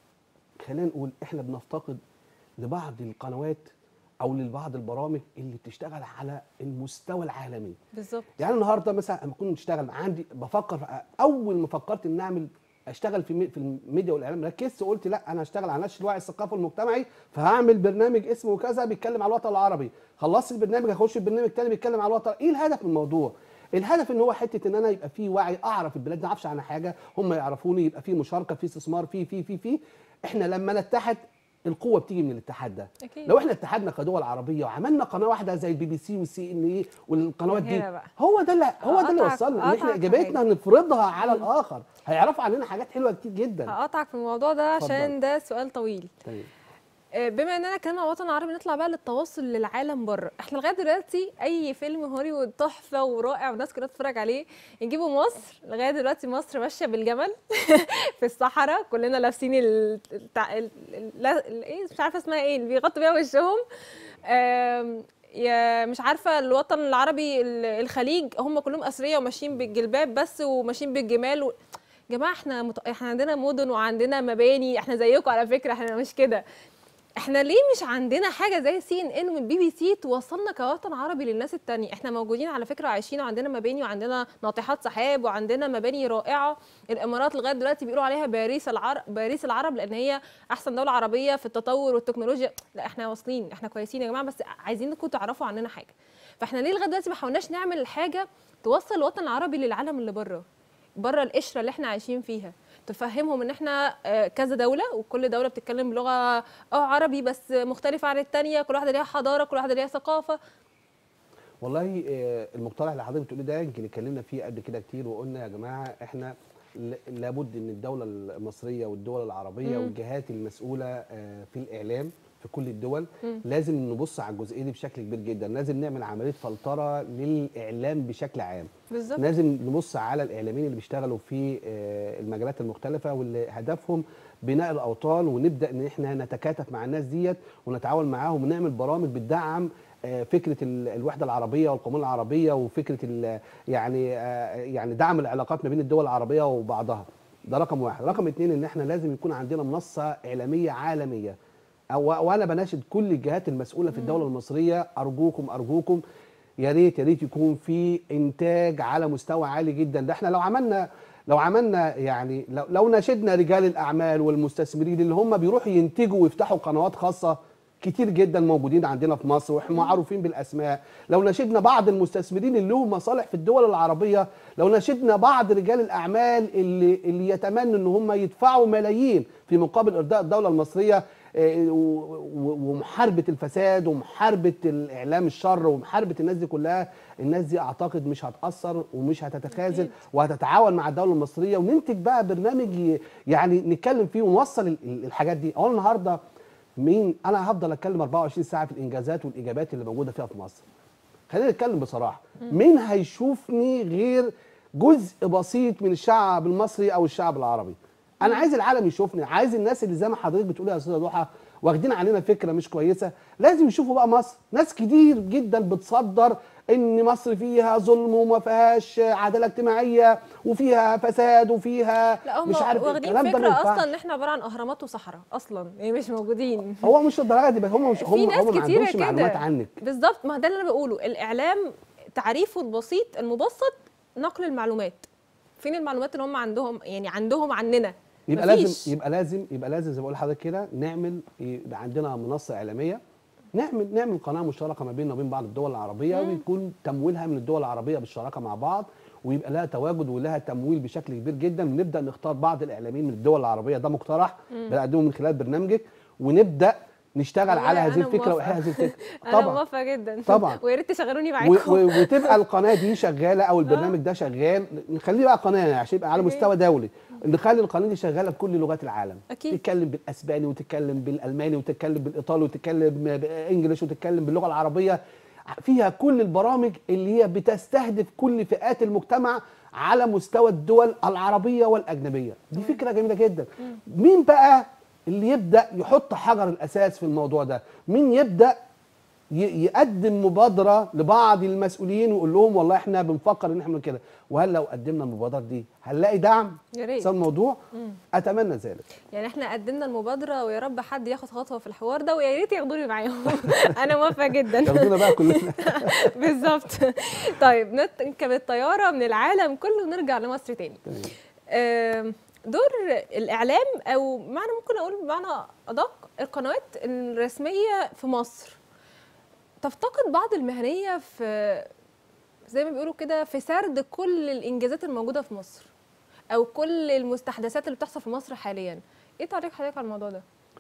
Speaker 2: خلينا نقول احنا بنفتقد لبعض القنوات او لبعض البرامج اللي بتشتغل على المستوى العالمي
Speaker 1: بالظبط
Speaker 2: يعني النهارده مثلا لما كنت نشتغل عندي بفكر في اول ما فكرت ان اعمل اشتغل في مي- في الميديا والاعلام ركزت وقلت لا انا هشتغل على نشر الوعي الثقافي المجتمعي فهعمل برنامج اسمه كذا بيتكلم على الوطن العربي خلصت البرنامج هخش البرنامج تاني بيتكلم على الوطن ايه الهدف من الموضوع الهدف ان هو حته ان انا يبقى في وعي اعرف البلاد ما اعرفش عنها حاجه هم يعرفوني يبقى في مشاركه في استثمار في في في في احنا لما نتحد القوه بتيجي من الاتحاد ده
Speaker 1: أكيد.
Speaker 2: لو احنا اتحدنا كدول عربيه وعملنا قناه واحده زي البي بي سي والسي ان اي والقنوات دي
Speaker 1: وهنا بقى.
Speaker 2: هو ده اللي هو ده اللي
Speaker 1: أقطعك-
Speaker 2: وصلنا ان احنا
Speaker 1: أقطعك في
Speaker 2: اجابتنا
Speaker 1: حاجة.
Speaker 2: نفرضها على الاخر هيعرفوا عننا حاجات حلوه كتير جدا
Speaker 1: هقطعك في الموضوع ده عشان
Speaker 2: اتفضل.
Speaker 1: ده سؤال طويل
Speaker 2: طيب
Speaker 1: آه، بما اننا اتكلمنا عن الوطن العربي نطلع بقى للتواصل للعالم بره احنا لغايه دلوقتي اي فيلم هوليوود تحفه ورائع والناس كلها تتفرج عليه نجيبه مصر لغايه دلوقتي مصر ماشيه بالجمل في الصحراء كلنا لابسين ال... التع... ال... ال... لا- ال... ايه مش عارفه اسمها ايه اللي بيغطوا بيها وشهم آم، يا مش عارفه الوطن العربي ال- الخليج هم كلهم اثرياء وماشيين بالجلباب بس وماشيين بالجمال و... جماعه احنا مت... احنا عندنا مدن وعندنا مباني احنا زيكم على فكره احنا مش كده احنا ليه مش عندنا حاجه زي سي ان ان والبي بي سي توصلنا كوطن عربي للناس التانية احنا موجودين على فكره عايشين وعندنا مباني وعندنا ناطحات سحاب وعندنا مباني رائعه الامارات لغايه دلوقتي بيقولوا عليها باريس العرب باريس العرب لان هي احسن دوله عربيه في التطور والتكنولوجيا لا احنا واصلين احنا كويسين يا جماعه بس عايزينكم تعرفوا عننا حاجه فاحنا ليه لغايه دلوقتي ما حاولناش نعمل حاجه توصل الوطن العربي للعالم اللي بره بره القشره اللي احنا عايشين فيها تفهمهم ان احنا آه، كذا دوله وكل دوله بتتكلم بلغه اه عربي بس مختلفه عن التانية كل واحده ليها حضاره كل واحده ليها ثقافه
Speaker 2: والله آه، المقترح اللي حضرتك بتقوليه ده يمكن اتكلمنا فيه قبل كده كتير وقلنا يا جماعه احنا ل- لابد ان الدوله المصريه والدول العربيه
Speaker 1: مم.
Speaker 2: والجهات المسؤوله آه، في الاعلام في كل الدول
Speaker 1: مم.
Speaker 2: لازم نبص على الجزئيه دي بشكل كبير جدا لازم نعمل عمليه فلتره للاعلام بشكل عام
Speaker 1: بالظبط
Speaker 2: لازم نبص على الاعلاميين اللي بيشتغلوا في آه، المجالات المختلفه واللي هدفهم بناء الاوطان ونبدا ان احنا نتكاتف مع الناس ديت ونتعاون معاهم ونعمل برامج بتدعم آه، فكره ال- الوحده العربيه والقوميه العربيه وفكره ال- يعني آه، يعني دعم العلاقات ما بين الدول العربيه وبعضها ده رقم واحد رقم اتنين ان احنا لازم يكون عندنا منصه اعلاميه عالميه أو وانا بناشد كل الجهات المسؤوله في الدوله المصريه ارجوكم ارجوكم يا ريت يا ريت يكون في انتاج على مستوى عالي جدا ده احنا لو عملنا لو عملنا يعني لو, لو ناشدنا رجال الاعمال والمستثمرين اللي هم بيروحوا ينتجوا ويفتحوا قنوات خاصه كتير جدا موجودين عندنا في مصر واحنا معروفين بالاسماء لو ناشدنا بعض المستثمرين اللي لهم مصالح في الدول العربيه لو ناشدنا بعض رجال الاعمال اللي اللي يتمنوا ان هم يدفعوا ملايين في مقابل ارضاء الدوله المصريه آه، و- و- ومحاربه الفساد ومحاربه الاعلام الشر ومحاربه الناس دي كلها الناس دي اعتقد مش هتاثر ومش هتتخاذل
Speaker 1: أكيد.
Speaker 2: وهتتعاون مع الدوله المصريه وننتج بقى برنامج ي- يعني نتكلم فيه ونوصل ال- ال- الحاجات دي اول النهارده مين انا هفضل اتكلم 24 ساعه في الانجازات والاجابات اللي موجوده فيها في مصر خلينا نتكلم بصراحه مين هيشوفني غير جزء بسيط من الشعب المصري او الشعب العربي انا عايز العالم يشوفني عايز الناس اللي زي ما حضرتك بتقولي يا استاذه ضحى واخدين علينا فكره مش كويسه لازم يشوفوا بقى مصر ناس كتير جدا بتصدر ان مصر فيها ظلم وما فيهاش عداله اجتماعيه وفيها فساد وفيها
Speaker 1: لا هم
Speaker 2: مش عارف
Speaker 1: واخدين
Speaker 2: الكلام ده ما
Speaker 1: فكره
Speaker 2: ينفعش.
Speaker 1: اصلا ان احنا عباره عن اهرامات وصحراء اصلا يعني مش موجودين
Speaker 2: هو مش الدرجه دي بس هم مش
Speaker 1: في
Speaker 2: هم
Speaker 1: ناس
Speaker 2: هم ما
Speaker 1: كتيرة
Speaker 2: عندهمش معلومات
Speaker 1: كده.
Speaker 2: عنك
Speaker 1: بالظبط ما ده اللي انا بقوله الاعلام تعريفه البسيط المبسط نقل المعلومات فين المعلومات اللي هم عندهم يعني عندهم عننا
Speaker 2: يبقى
Speaker 1: مفيش.
Speaker 2: لازم يبقى لازم يبقى لازم زي ما بقول لحضرتك كده نعمل يبقى عندنا منصه اعلاميه نعمل نعمل قناه مشتركه ما بيننا وبين بعض الدول العربيه ويكون تمويلها من الدول العربيه بالشراكه مع بعض ويبقى لها تواجد ولها تمويل بشكل كبير جدا ونبدا نختار بعض الاعلاميين من الدول العربيه ده مقترح بنقدمه من خلال برنامجك ونبدا نشتغل
Speaker 1: والله
Speaker 2: على هذه
Speaker 1: أنا
Speaker 2: الفكره
Speaker 1: موافقة.
Speaker 2: واحياء هذه الفكره
Speaker 1: انا موافقه جدا
Speaker 2: طبعا.
Speaker 1: ويا ريت تشغلوني
Speaker 2: و-
Speaker 1: معاكم
Speaker 2: و- وتبقى القناه دي شغاله او البرنامج ده شغال نخليه بقى قناه عشان يبقى على
Speaker 1: أكيد.
Speaker 2: مستوى دولي نخلي القناه دي شغاله بكل لغات العالم
Speaker 1: أكيد.
Speaker 2: تتكلم بالاسباني وتتكلم بالالماني وتتكلم بالايطالي وتتكلم بالانجلش وتتكلم باللغه العربيه فيها كل البرامج اللي هي بتستهدف كل فئات المجتمع على مستوى الدول العربيه والاجنبيه دي فكره جميله جدا مين بقى اللي يبدا يحط حجر الاساس في الموضوع ده مين يبدا ي- يقدم مبادره لبعض المسؤولين ويقول لهم والله احنا بنفكر ان احنا نعمل كده وهل لو قدمنا المبادره دي هنلاقي دعم
Speaker 1: يا ريت.
Speaker 2: صار الموضوع اتمنى ذلك
Speaker 1: يعني احنا قدمنا المبادره ويا رب حد ياخد خطوه في الحوار ده ويا ريت ياخدوني معاهم انا موافقه جدا
Speaker 2: ياخدونا بقى كلنا
Speaker 1: بالظبط طيب نركب الطياره من العالم كله ونرجع لمصر تاني
Speaker 2: تمام.
Speaker 1: آم، دور الاعلام او معنى ممكن اقول بمعنى ادق القنوات الرسميه في مصر تفتقد بعض المهنيه في زي ما بيقولوا كده في سرد كل الانجازات الموجوده في مصر او كل المستحدثات اللي بتحصل في مصر حاليا ايه تعليق حضرتك على الموضوع ده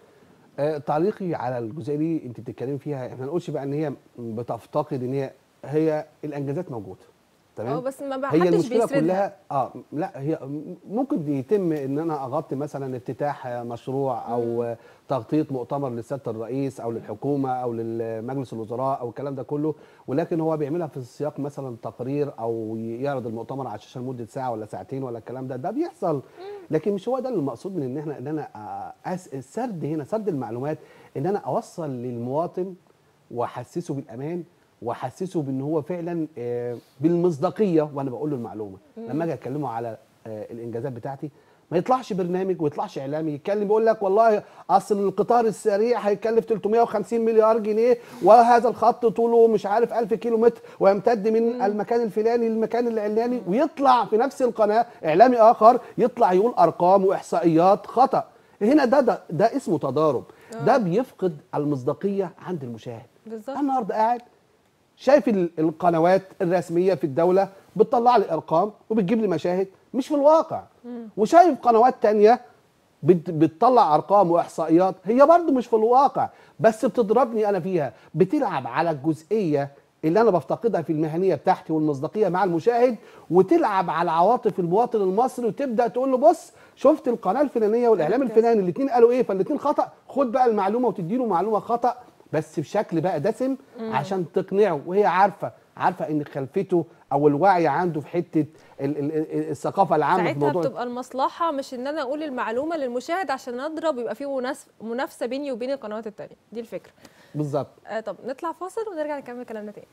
Speaker 2: آه، تعليقي على الجزئيه دي انت بتتكلمي فيها احنا ما نقولش بقى ان هي بتفتقد ان هي هي الانجازات موجوده تمام
Speaker 1: اه بس ما
Speaker 2: هي
Speaker 1: حدش
Speaker 2: المشكله
Speaker 1: بيسردها
Speaker 2: كلها اه لا هي ممكن يتم ان انا اغطي مثلا افتتاح مشروع او تغطيه مؤتمر لسياده الرئيس او للحكومه او لمجلس الوزراء او الكلام ده كله ولكن هو بيعملها في سياق مثلا تقرير او يعرض المؤتمر على الشاشه لمده ساعه ولا ساعتين ولا الكلام ده ده بيحصل لكن مش هو ده المقصود من ان احنا ان انا آه، أس- السرد هنا سرد المعلومات ان انا اوصل للمواطن واحسسه بالامان واحسسه بان هو فعلا آه، بالمصداقيه وانا بقول له المعلومه لما اجي اكلمه على آه، الانجازات بتاعتي ما يطلعش برنامج ويطلعش اعلامي يتكلم يقول لك والله اصل القطار السريع هيكلف 350 مليار جنيه وهذا الخط طوله مش عارف 1000 كيلو متر ويمتد من المكان الفلاني للمكان العلاني ويطلع في نفس القناه اعلامي اخر يطلع يقول ارقام واحصائيات خطا هنا ده ده, ده اسمه تضارب ده بيفقد المصداقيه عند المشاهد
Speaker 1: بالظبط
Speaker 2: انا النهارده قاعد شايف ال- القنوات الرسميه في الدوله بتطلع لي ارقام وبتجيب لي مشاهد مش في الواقع وشايف قنوات تانية بت- بتطلع ارقام واحصائيات هي برضو مش في الواقع بس بتضربني انا فيها بتلعب على الجزئيه اللي انا بفتقدها في المهنيه بتاعتي والمصداقيه مع المشاهد وتلعب على عواطف المواطن المصري وتبدا تقول له بص شفت القناه الفلانيه والاعلام
Speaker 1: مركز.
Speaker 2: الفلاني الاثنين قالوا ايه فالاثنين خطا خد بقى المعلومه وتدي له معلومه خطا بس بشكل بقى دسم عشان تقنعه وهي عارفه عارفه ان خلفته او الوعي عنده في حته ال- ال- ال- الثقافه العامه في
Speaker 1: ساعتها
Speaker 2: موضوع
Speaker 1: بتبقى المصلحه مش ان انا اقول المعلومه للمشاهد عشان اضرب يبقى في مناس- منافسه بيني وبين القنوات التانية دي الفكره
Speaker 2: بالظبط
Speaker 1: آه طب نطلع فاصل ونرجع نكمل كلامنا تاني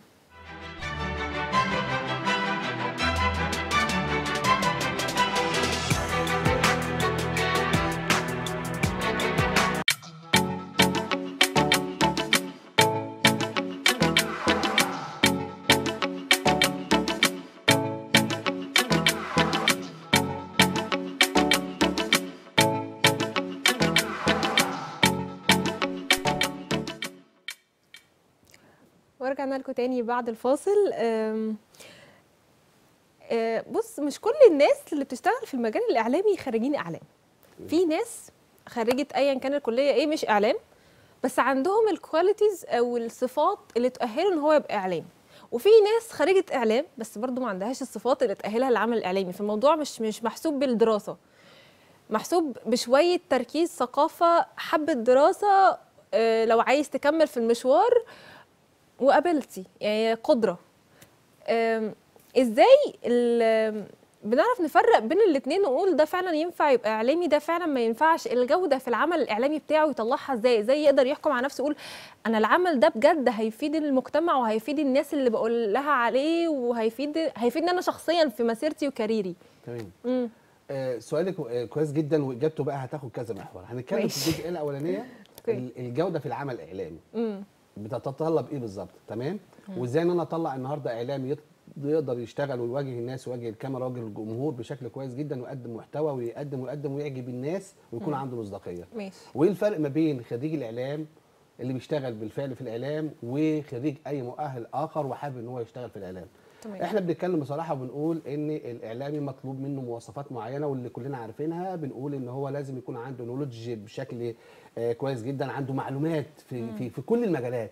Speaker 1: ورجعنا لكم تاني بعد الفاصل أم، آه، بص مش كل الناس اللي بتشتغل في المجال الاعلامي خريجين اعلام في ناس خريجه ايا كان الكليه ايه مش اعلام بس عندهم الكواليتيز او الصفات اللي تؤهله ان هو يبقى اعلامي وفي ناس خريجه اعلام بس برضو ما عندهاش الصفات اللي تاهلها للعمل الاعلامي فالموضوع مش مش محسوب بالدراسه محسوب بشويه تركيز ثقافه حبه دراسه آه، لو عايز تكمل في المشوار وابيلتي يعني قدره أم، ازاي ال- بنعرف نفرق بين الاثنين ونقول ده فعلا ينفع يبقى اعلامي ده فعلا ما ينفعش الجوده في العمل الاعلامي بتاعه يطلعها ازاي ازاي يقدر يحكم على نفسه يقول انا العمل ده بجد هيفيد المجتمع وهيفيد الناس اللي بقول لها عليه وهيفيد هيفيدني انا شخصيا في مسيرتي وكاريري
Speaker 2: تمام
Speaker 1: امم
Speaker 2: آه سؤالك آه كويس جدا واجابته بقى هتاخد كذا محور هنتكلم في
Speaker 1: ماشي.
Speaker 2: الجزئيه الاولانيه
Speaker 1: أوكي.
Speaker 2: ال- الجوده في العمل الاعلامي
Speaker 1: امم
Speaker 2: بتتطلب ايه بالظبط تمام وازاي ان انا اطلع النهارده اعلامي يط- يقدر يشتغل ويواجه الناس ويواجه الكاميرا ويواجه الجمهور بشكل كويس جدا ويقدم محتوى ويقدم ويقدم ويعجب الناس ويكون عنده مصداقيه
Speaker 1: ماشي
Speaker 2: وايه الفرق ما بين خريج الاعلام اللي بيشتغل بالفعل في الاعلام وخريج اي مؤهل اخر وحابب ان هو يشتغل في الاعلام
Speaker 1: تمام
Speaker 2: احنا بنتكلم بصراحه وبنقول ان الاعلامي مطلوب منه مواصفات معينه واللي كلنا عارفينها بنقول ان هو لازم يكون عنده نولوجي بشكل آه، كويس جدا عنده معلومات في في في كل المجالات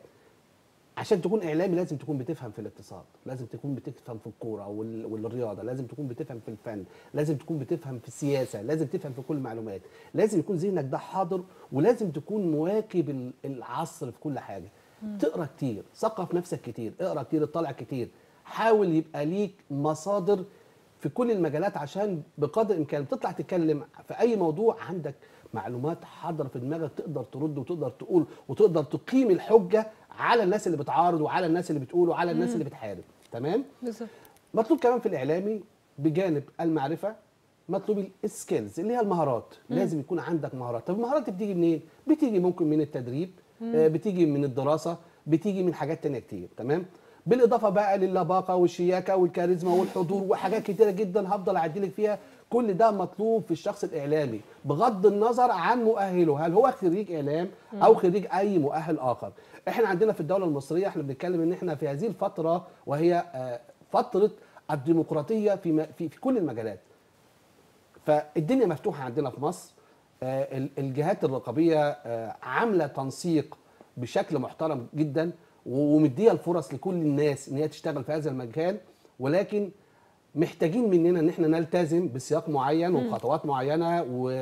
Speaker 2: عشان تكون اعلامي لازم تكون بتفهم في الاقتصاد لازم تكون بتفهم في الكوره وال- والرياضه لازم تكون بتفهم في الفن لازم تكون بتفهم في السياسه لازم تفهم في كل المعلومات لازم يكون ذهنك ده حاضر ولازم تكون مواكب ال- العصر في كل حاجه تقرا كتير ثقف نفسك كتير اقرا كتير اطلع كتير حاول يبقى ليك مصادر في كل المجالات عشان بقدر الامكان تطلع تتكلم في اي موضوع عندك معلومات حاضره في دماغك تقدر ترد وتقدر تقول وتقدر تقيم الحجه على الناس اللي بتعارض وعلى الناس اللي بتقول وعلى الناس اللي بتحارب تمام
Speaker 1: بالظبط
Speaker 2: مطلوب كمان في الاعلامي بجانب المعرفه مطلوب السكيلز اللي هي المهارات لازم يكون عندك مهارات طب المهارات دي بتيجي منين بتيجي ممكن من التدريب آه بتيجي من الدراسه بتيجي من حاجات تانية كتير تمام بالاضافه بقى للباقه والشياكه والكاريزما والحضور وحاجات كتيره جدا هفضل اعدلك فيها كل ده مطلوب في الشخص الاعلامي بغض النظر عن مؤهله هل هو خريج اعلام او خريج اي مؤهل اخر احنا عندنا في الدوله المصريه احنا بنتكلم ان احنا في هذه الفتره وهي آه، فتره الديمقراطيه في م- في في كل المجالات فالدنيا مفتوحه عندنا في مصر آه، ال- الجهات الرقابيه آه، عامله تنسيق بشكل محترم جدا و- ومديه الفرص لكل الناس ان هي تشتغل في هذا المجال ولكن محتاجين مننا ان احنا نلتزم بسياق معين وبخطوات معينه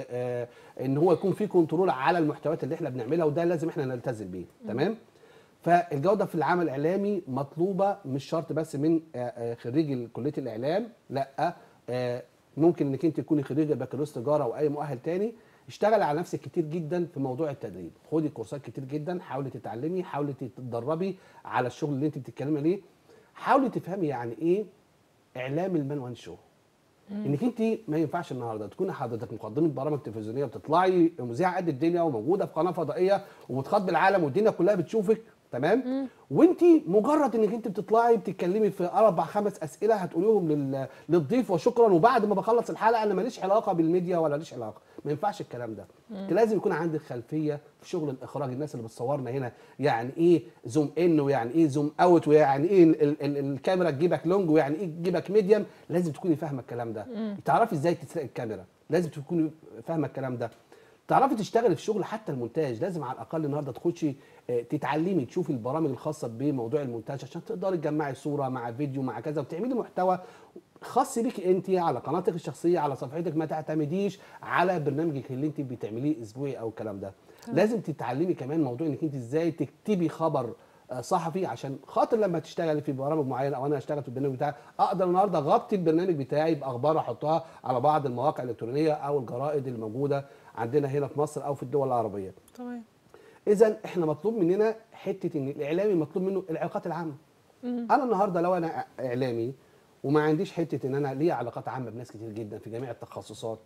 Speaker 2: وان هو يكون في كنترول على المحتويات اللي احنا بنعملها وده لازم احنا نلتزم بيه تمام فالجوده في العمل الاعلامي مطلوبه مش شرط بس من آه، آه، خريج كليه الاعلام لا آه، ممكن انك انت تكوني خريج بكالوريوس تجاره او اي مؤهل تاني اشتغل على نفسك كتير جدا في موضوع التدريب خدي كورسات كتير جدا حاولي تتعلمي حاولي تتدربي على الشغل اللي انت بتتكلمي عليه حاولي تفهمي يعني ايه اعلام المان وان شو انك انت ما ينفعش النهارده تكوني حضرتك مقدمه برامج تلفزيونيه بتطلعي مذيعه قد الدنيا وموجوده في قناه فضائيه وبتخاطبي العالم والدنيا كلها بتشوفك تمام وانت مجرد انك انت بتطلعي بتتكلمي في اربع خمس اسئله هتقوليهم لل... للضيف وشكرا وبعد ما بخلص الحلقه انا ماليش علاقه بالميديا ولا ليش علاقه ما ينفعش الكلام ده انت لازم يكون عندك خلفيه في شغل الاخراج الناس اللي بتصورنا هنا يعني ايه زوم ان ويعني ايه زوم اوت ويعني ايه ال... ال... ال... الكاميرا تجيبك لونج ويعني ايه تجيبك ميديم لازم تكوني فاهمه الكلام ده تعرفي ازاي تسرق الكاميرا لازم تكوني فاهمه الكلام ده تعرفي تشتغلي في شغل حتى المونتاج لازم على الاقل النهارده تخشي آه، تتعلمي تشوفي البرامج الخاصه بموضوع المونتاج عشان تقدري تجمعي صوره مع فيديو مع كذا وتعملي محتوى خاص بيك انت على قناتك الشخصيه على صفحتك ما تعتمديش على برنامجك اللي انت بتعمليه اسبوعي او الكلام ده لازم تتعلمي كمان موضوع انك انت ازاي تكتبي خبر آه، صحفي عشان خاطر لما تشتغلي في برامج معينه او انا اشتغل في البرنامج بتاعي اقدر النهارده اغطي البرنامج بتاعي باخبار احطها على بعض المواقع الالكترونيه او الجرائد الموجوده عندنا هنا في مصر او في الدول العربيه
Speaker 1: تمام
Speaker 2: اذا احنا مطلوب مننا حته ان الاعلامي مطلوب منه العلاقات العامه انا النهارده لو انا اعلامي وما عنديش حته ان انا ليا علاقات عامه بناس كتير جدا في جميع التخصصات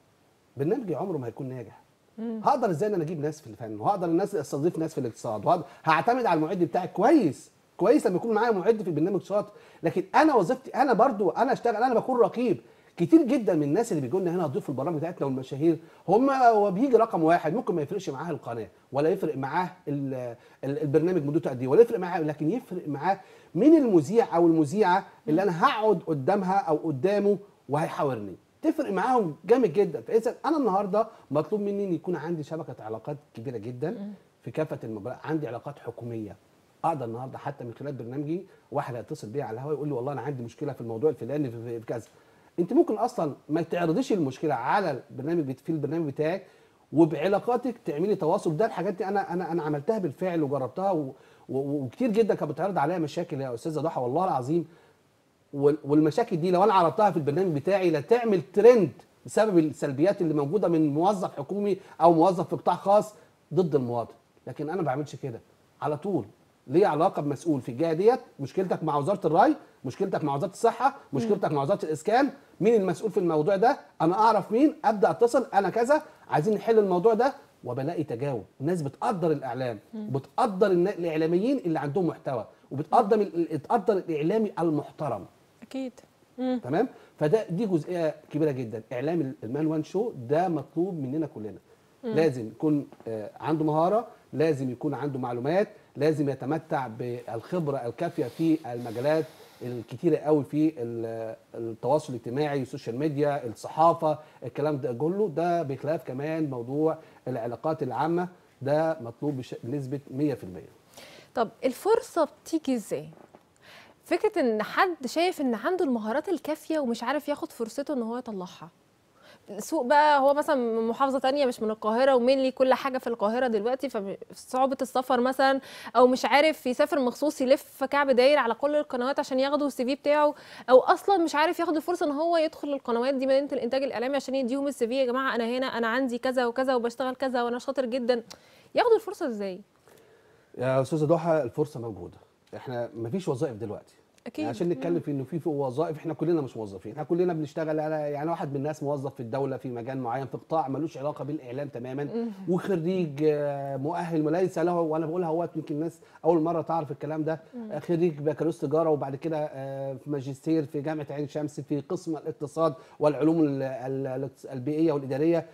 Speaker 2: برنامجي عمره ما هيكون ناجح هقدر ازاي ان انا اجيب ناس في الفن وهقدر الناس استضيف ناس في الاقتصاد وهقدر هعتمد على المعد بتاعي كويس كويس لما يكون معايا معد في البرنامج شاطر لكن انا وظيفتي انا برضو انا اشتغل انا بكون رقيب كتير جدا من الناس اللي بيجوا لنا هنا ضيوف البرامج بتاعتنا والمشاهير هم هو بيجي رقم واحد ممكن ما يفرقش معاه القناه ولا يفرق معاه ال- ال- البرنامج مدته قد ايه ولا يفرق معاه لكن يفرق معاه مين المذيع او المذيعه اللي انا هقعد قدامها او قدامه وهيحاورني تفرق معاهم جامد جدا فاذا انا النهارده مطلوب مني ان يكون عندي شبكه علاقات كبيره جدا في كافه المباريات عندي علاقات حكوميه اقدر النهارده حتى من خلال برنامجي واحد هيتصل بيا على الهواء يقول لي والله انا عندي مشكله في الموضوع الفلاني في- في في كذا انت ممكن اصلا ما تعرضيش المشكله على البرنامج بت- في البرنامج بتاعك وبعلاقاتك تعملي تواصل ده الحاجات دي انا انا انا عملتها بالفعل وجربتها و و وكتير جدا كانت بتعرض عليا مشاكل يا استاذه ضحى والله العظيم وال- والمشاكل دي لو انا عرضتها في البرنامج بتاعي لا تعمل ترند بسبب السلبيات اللي موجوده من موظف حكومي او موظف في قطاع خاص ضد المواطن لكن انا ما بعملش كده على طول ليه علاقه بمسؤول في الجهه ديت مشكلتك مع وزاره الري مشكلتك مع وزاره الصحه مشكلتك مع وزاره الاسكان مين المسؤول في الموضوع ده انا اعرف مين ابدا اتصل انا كذا عايزين نحل الموضوع ده وبلاقي تجاوب الناس بتقدر الاعلام وبتقدر النا- الاعلاميين اللي عندهم محتوى وبتقدر ال- بتقدر الاعلامي المحترم
Speaker 1: اكيد مم.
Speaker 2: تمام فده دي جزئيه كبيره جدا اعلام المان وان شو ده مطلوب مننا كلنا لازم يكون آه، عنده مهاره لازم يكون عنده معلومات لازم يتمتع بالخبره الكافيه في المجالات الكتيره قوي في ال- التواصل الاجتماعي السوشيال ميديا الصحافه الكلام ده كله ده بخلاف كمان موضوع العلاقات العامه ده مطلوب بش- بنسبه 100%
Speaker 1: طب الفرصه بتيجي ازاي فكره ان حد شايف ان عنده المهارات الكافيه ومش عارف ياخد فرصته ان هو يطلعها سوق بقى هو مثلا من محافظه تانية مش من القاهره ومنلي كل حاجه في القاهره دلوقتي فصعوبه السفر مثلا او مش عارف يسافر مخصوص يلف كعب داير على كل القنوات عشان ياخدوا السي في بتاعه او اصلا مش عارف ياخد الفرصه ان هو يدخل القنوات دي مدينه الانتاج الاعلامي عشان يديهم السي في يا جماعه انا هنا انا عندي كذا وكذا وبشتغل كذا وانا شاطر جدا ياخدوا الفرصه ازاي
Speaker 2: يا استاذه ضحى الفرصه موجوده احنا مفيش وظائف دلوقتي
Speaker 1: اكيد
Speaker 2: يعني عشان نتكلم في انه في في وظائف احنا كلنا مش موظفين احنا كلنا بنشتغل على يعني واحد من الناس موظف في الدوله في مجال معين في قطاع ملوش علاقه بالاعلام تماما وخريج آه، مؤهل وليس له وانا بقولها هو يمكن الناس اول مره تعرف الكلام ده آه، خريج بكالوريوس تجاره وبعد كده آه، في ماجستير في جامعه عين شمس في قسم الاقتصاد والعلوم ال- ال- البيئيه والاداريه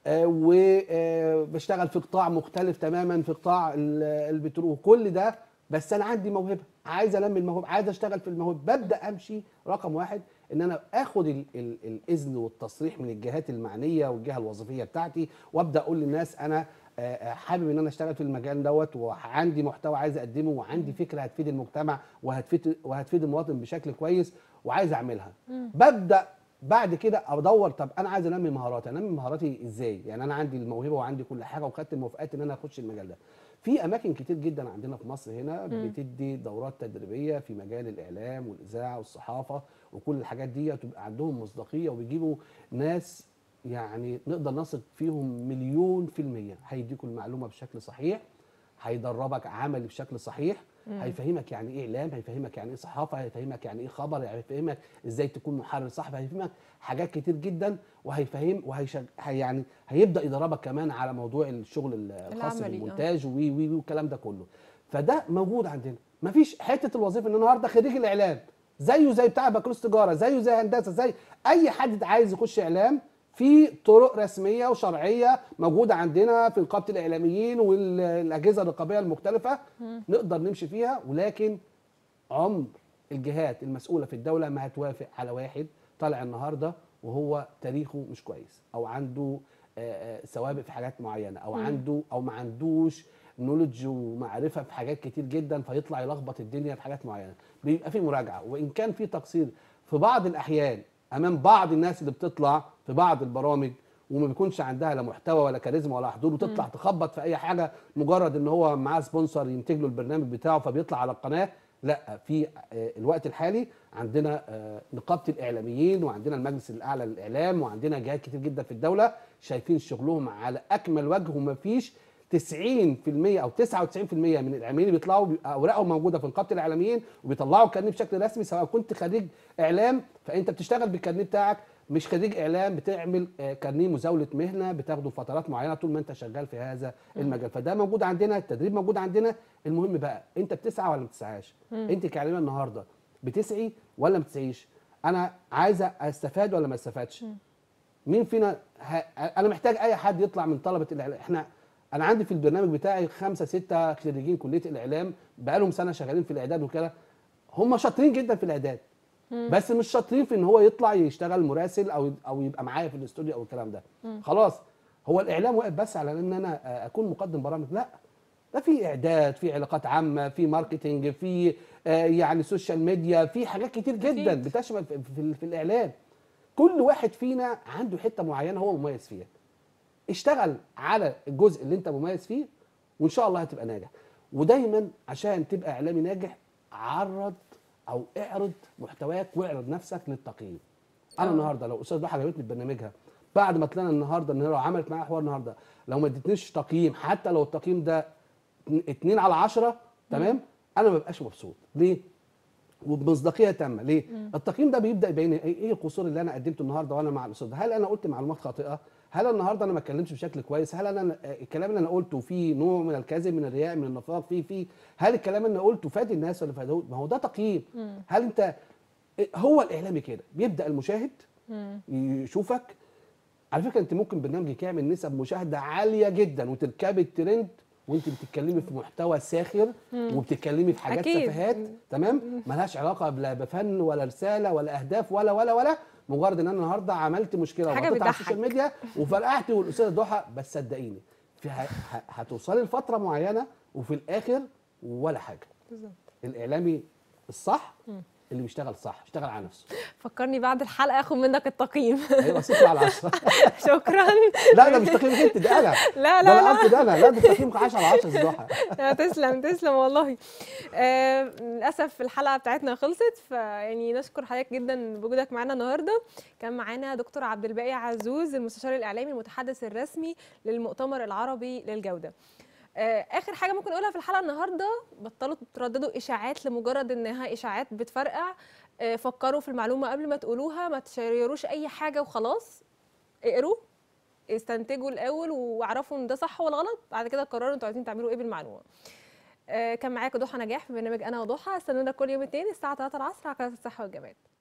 Speaker 2: وبشتغل في قطاع مختلف تماما في قطاع ال- البترول كل ده بس انا عندي موهبه عايز انمي الموهبه عايز اشتغل في الموهبه ببدا امشي رقم واحد ان انا اخد ال ال الاذن والتصريح من الجهات المعنيه والجهه الوظيفيه بتاعتي وابدا اقول للناس انا آه، آه، حابب ان انا اشتغل في المجال دوت وعندي محتوى عايز اقدمه وعندي فكره هتفيد المجتمع وهتفيد وهتفيد المواطن بشكل كويس وعايز اعملها ببدا بعد كده ادور طب انا عايز انمي مهاراتي انمي مهاراتي ازاي يعني انا عندي الموهبه وعندي كل حاجه وخدت الموافقات ان انا اخش المجال ده في اماكن كتير جدا عندنا في مصر هنا بتدي دورات تدريبيه في مجال الاعلام والاذاعه والصحافه وكل الحاجات دي تبقى عندهم مصداقيه وبيجيبوا ناس يعني نقدر نثق فيهم مليون في المية هيديكوا المعلومة بشكل صحيح هيدربك عملي بشكل صحيح هيفهمك يعني ايه اعلام هيفهمك يعني ايه صحافه هيفهمك يعني ايه خبر هيفهمك ازاي تكون محرر صحفي هيفهمك حاجات كتير جدا وهيفهم وهيشج... هي يعني هيبدا يدربك كمان على موضوع الشغل الخاص
Speaker 1: العملي، آه.
Speaker 2: بالمونتاج وي وي وي والكلام ده كله فده موجود عندنا مفيش حته الوظيفه ان النهارده خريج الاعلام زيه زي بتاع بكالوريوس تجاره زيه زي هندسه زي اي حد عايز يخش اعلام في طرق رسميه وشرعيه موجوده عندنا في نقابه الاعلاميين والاجهزه الرقابيه المختلفه نقدر نمشي فيها ولكن عمر الجهات المسؤوله في الدوله ما هتوافق على واحد طالع النهارده وهو تاريخه مش كويس او عنده آه، آه، سوابق في حاجات معينه او عنده او ما عندوش نولج ومعرفه في حاجات كتير جدا فيطلع يلخبط الدنيا في حاجات معينه بيبقى في مراجعه وان كان في تقصير في بعض الاحيان امام بعض الناس اللي بتطلع في بعض البرامج وما بيكونش عندها لا محتوى ولا كاريزما ولا حضور وتطلع تخبط في اي حاجه مجرد ان هو معاه سبونسر ينتج له البرنامج بتاعه فبيطلع على القناه لا في آه، الوقت الحالي عندنا آه، نقابه الاعلاميين وعندنا المجلس الاعلى للاعلام وعندنا جهات كتير جدا في الدوله شايفين شغلهم على اكمل وجه ومفيش 90% او 99% من الاعلاميين اللي بيطلعوا بيبقى اوراقهم موجوده في نقابه الاعلاميين وبيطلعوا الكارنيه بشكل رسمي سواء كنت خريج اعلام فانت بتشتغل بالكارنيه بتاعك مش خريج اعلام بتعمل آه، كارنيه مزاوله مهنه بتاخده فترات معينه طول ما انت شغال في هذا المجال فده موجود عندنا التدريب موجود عندنا المهم بقى انت بتسعى ولا ما بتسعاش انت كاعلاميه النهارده بتسعي ولا ما بتسعيش انا عايزه استفاد ولا ما استفادش مين فينا ه... انا محتاج اي حد يطلع من طلبه الاعلام احنا انا عندي في البرنامج بتاعي خمسه سته خريجين كليه الاعلام بقالهم سنه شغالين في الاعداد وكده هم شاطرين جدا في الاعداد بس مش شاطرين في ان هو يطلع يشتغل مراسل او او يبقى معايا في الاستوديو او الكلام ده خلاص هو الاعلام واقف بس على ان انا اكون مقدم برامج لا ده في اعداد في علاقات عامه في ماركتنج في آه، يعني سوشيال ميديا في حاجات كتير جدا
Speaker 1: أكيد.
Speaker 2: بتشمل في, في, في الاعلام كل واحد فينا عنده حته معينه هو مميز فيها اشتغل على الجزء اللي انت مميز فيه وان شاء الله هتبقى ناجح ودايما عشان تبقى اعلامي ناجح عرض او اعرض محتواك واعرض نفسك للتقييم انا
Speaker 1: آه.
Speaker 2: النهارده لو استاذ ضحى جابتني ببرنامجها بعد ما طلعنا النهارده ان هي لو عملت معايا حوار النهارده لو ما ادتنيش تقييم حتى لو التقييم ده اتنين على عشرة تمام انا ما ببقاش مبسوط ليه وبمصداقيه تامه ليه التقييم ده بيبدا يبين ايه إيه القصور اللي انا قدمته النهارده وانا مع الاستاذ هل انا قلت معلومات خاطئه هل النهارده انا ما اتكلمتش بشكل كويس هل انا الكلام اللي انا قلته فيه نوع من الكذب من الرياء من النفاق فيه فيه هل الكلام اللي انا قلته فاد الناس ولا فادهم ما هو ده تقييم هل انت هو الاعلامي كده بيبدا المشاهد يشوفك على فكره انت ممكن برنامجك يعمل نسب مشاهده عاليه جدا وتركبي الترند وانت بتتكلمي في محتوى ساخر وبتتكلمي في حاجات
Speaker 1: أكيد.
Speaker 2: تفاهات تمام ملهاش علاقه لا بفن ولا رساله ولا اهداف ولا ولا ولا مجرد ان انا النهارده عملت مشكله
Speaker 1: حاجة
Speaker 2: وحطيتها على
Speaker 1: بتضحك.
Speaker 2: السوشيال ميديا وفرقعت والاستاذه ضحى بس صدقيني في ه- ه- هتوصلي لفتره معينه وفي الاخر ولا حاجه
Speaker 1: بالظبط
Speaker 2: الاعلامي الصح اللي بيشتغل صح يشتغل على نفسه
Speaker 1: فكرني بعد الحلقه اخد منك التقييم
Speaker 2: هيبقى صفر على 10
Speaker 1: شكرا
Speaker 2: لا ده مش تقييمك انت ده انا
Speaker 1: لا
Speaker 2: ده
Speaker 1: لا
Speaker 2: انا قصدي ده انا لا ده تقييمك 10 على 10 يا ضحى
Speaker 1: لا تسلم تسلم والله آه للاسف الحلقه بتاعتنا خلصت فيعني نشكر حضرتك جدا بوجودك معانا النهارده كان معانا دكتور عبد الباقي عزوز المستشار الاعلامي المتحدث الرسمي للمؤتمر العربي للجوده آه، اخر حاجه ممكن اقولها في الحلقه النهارده بطلوا ترددوا اشاعات لمجرد انها اشاعات بتفرقع آه، فكروا في المعلومه قبل ما تقولوها ما تشيروش اي حاجه وخلاص اقروا استنتجوا الاول واعرفوا ان ده صح ولا غلط بعد كده قرروا انتوا عايزين تعملوا ايه بالمعلومه آه، كان معاكم ضحى نجاح في برنامج انا وضحى استنونا كل يوم اثنين الساعه 3 العصر على قناه الصحه والجمال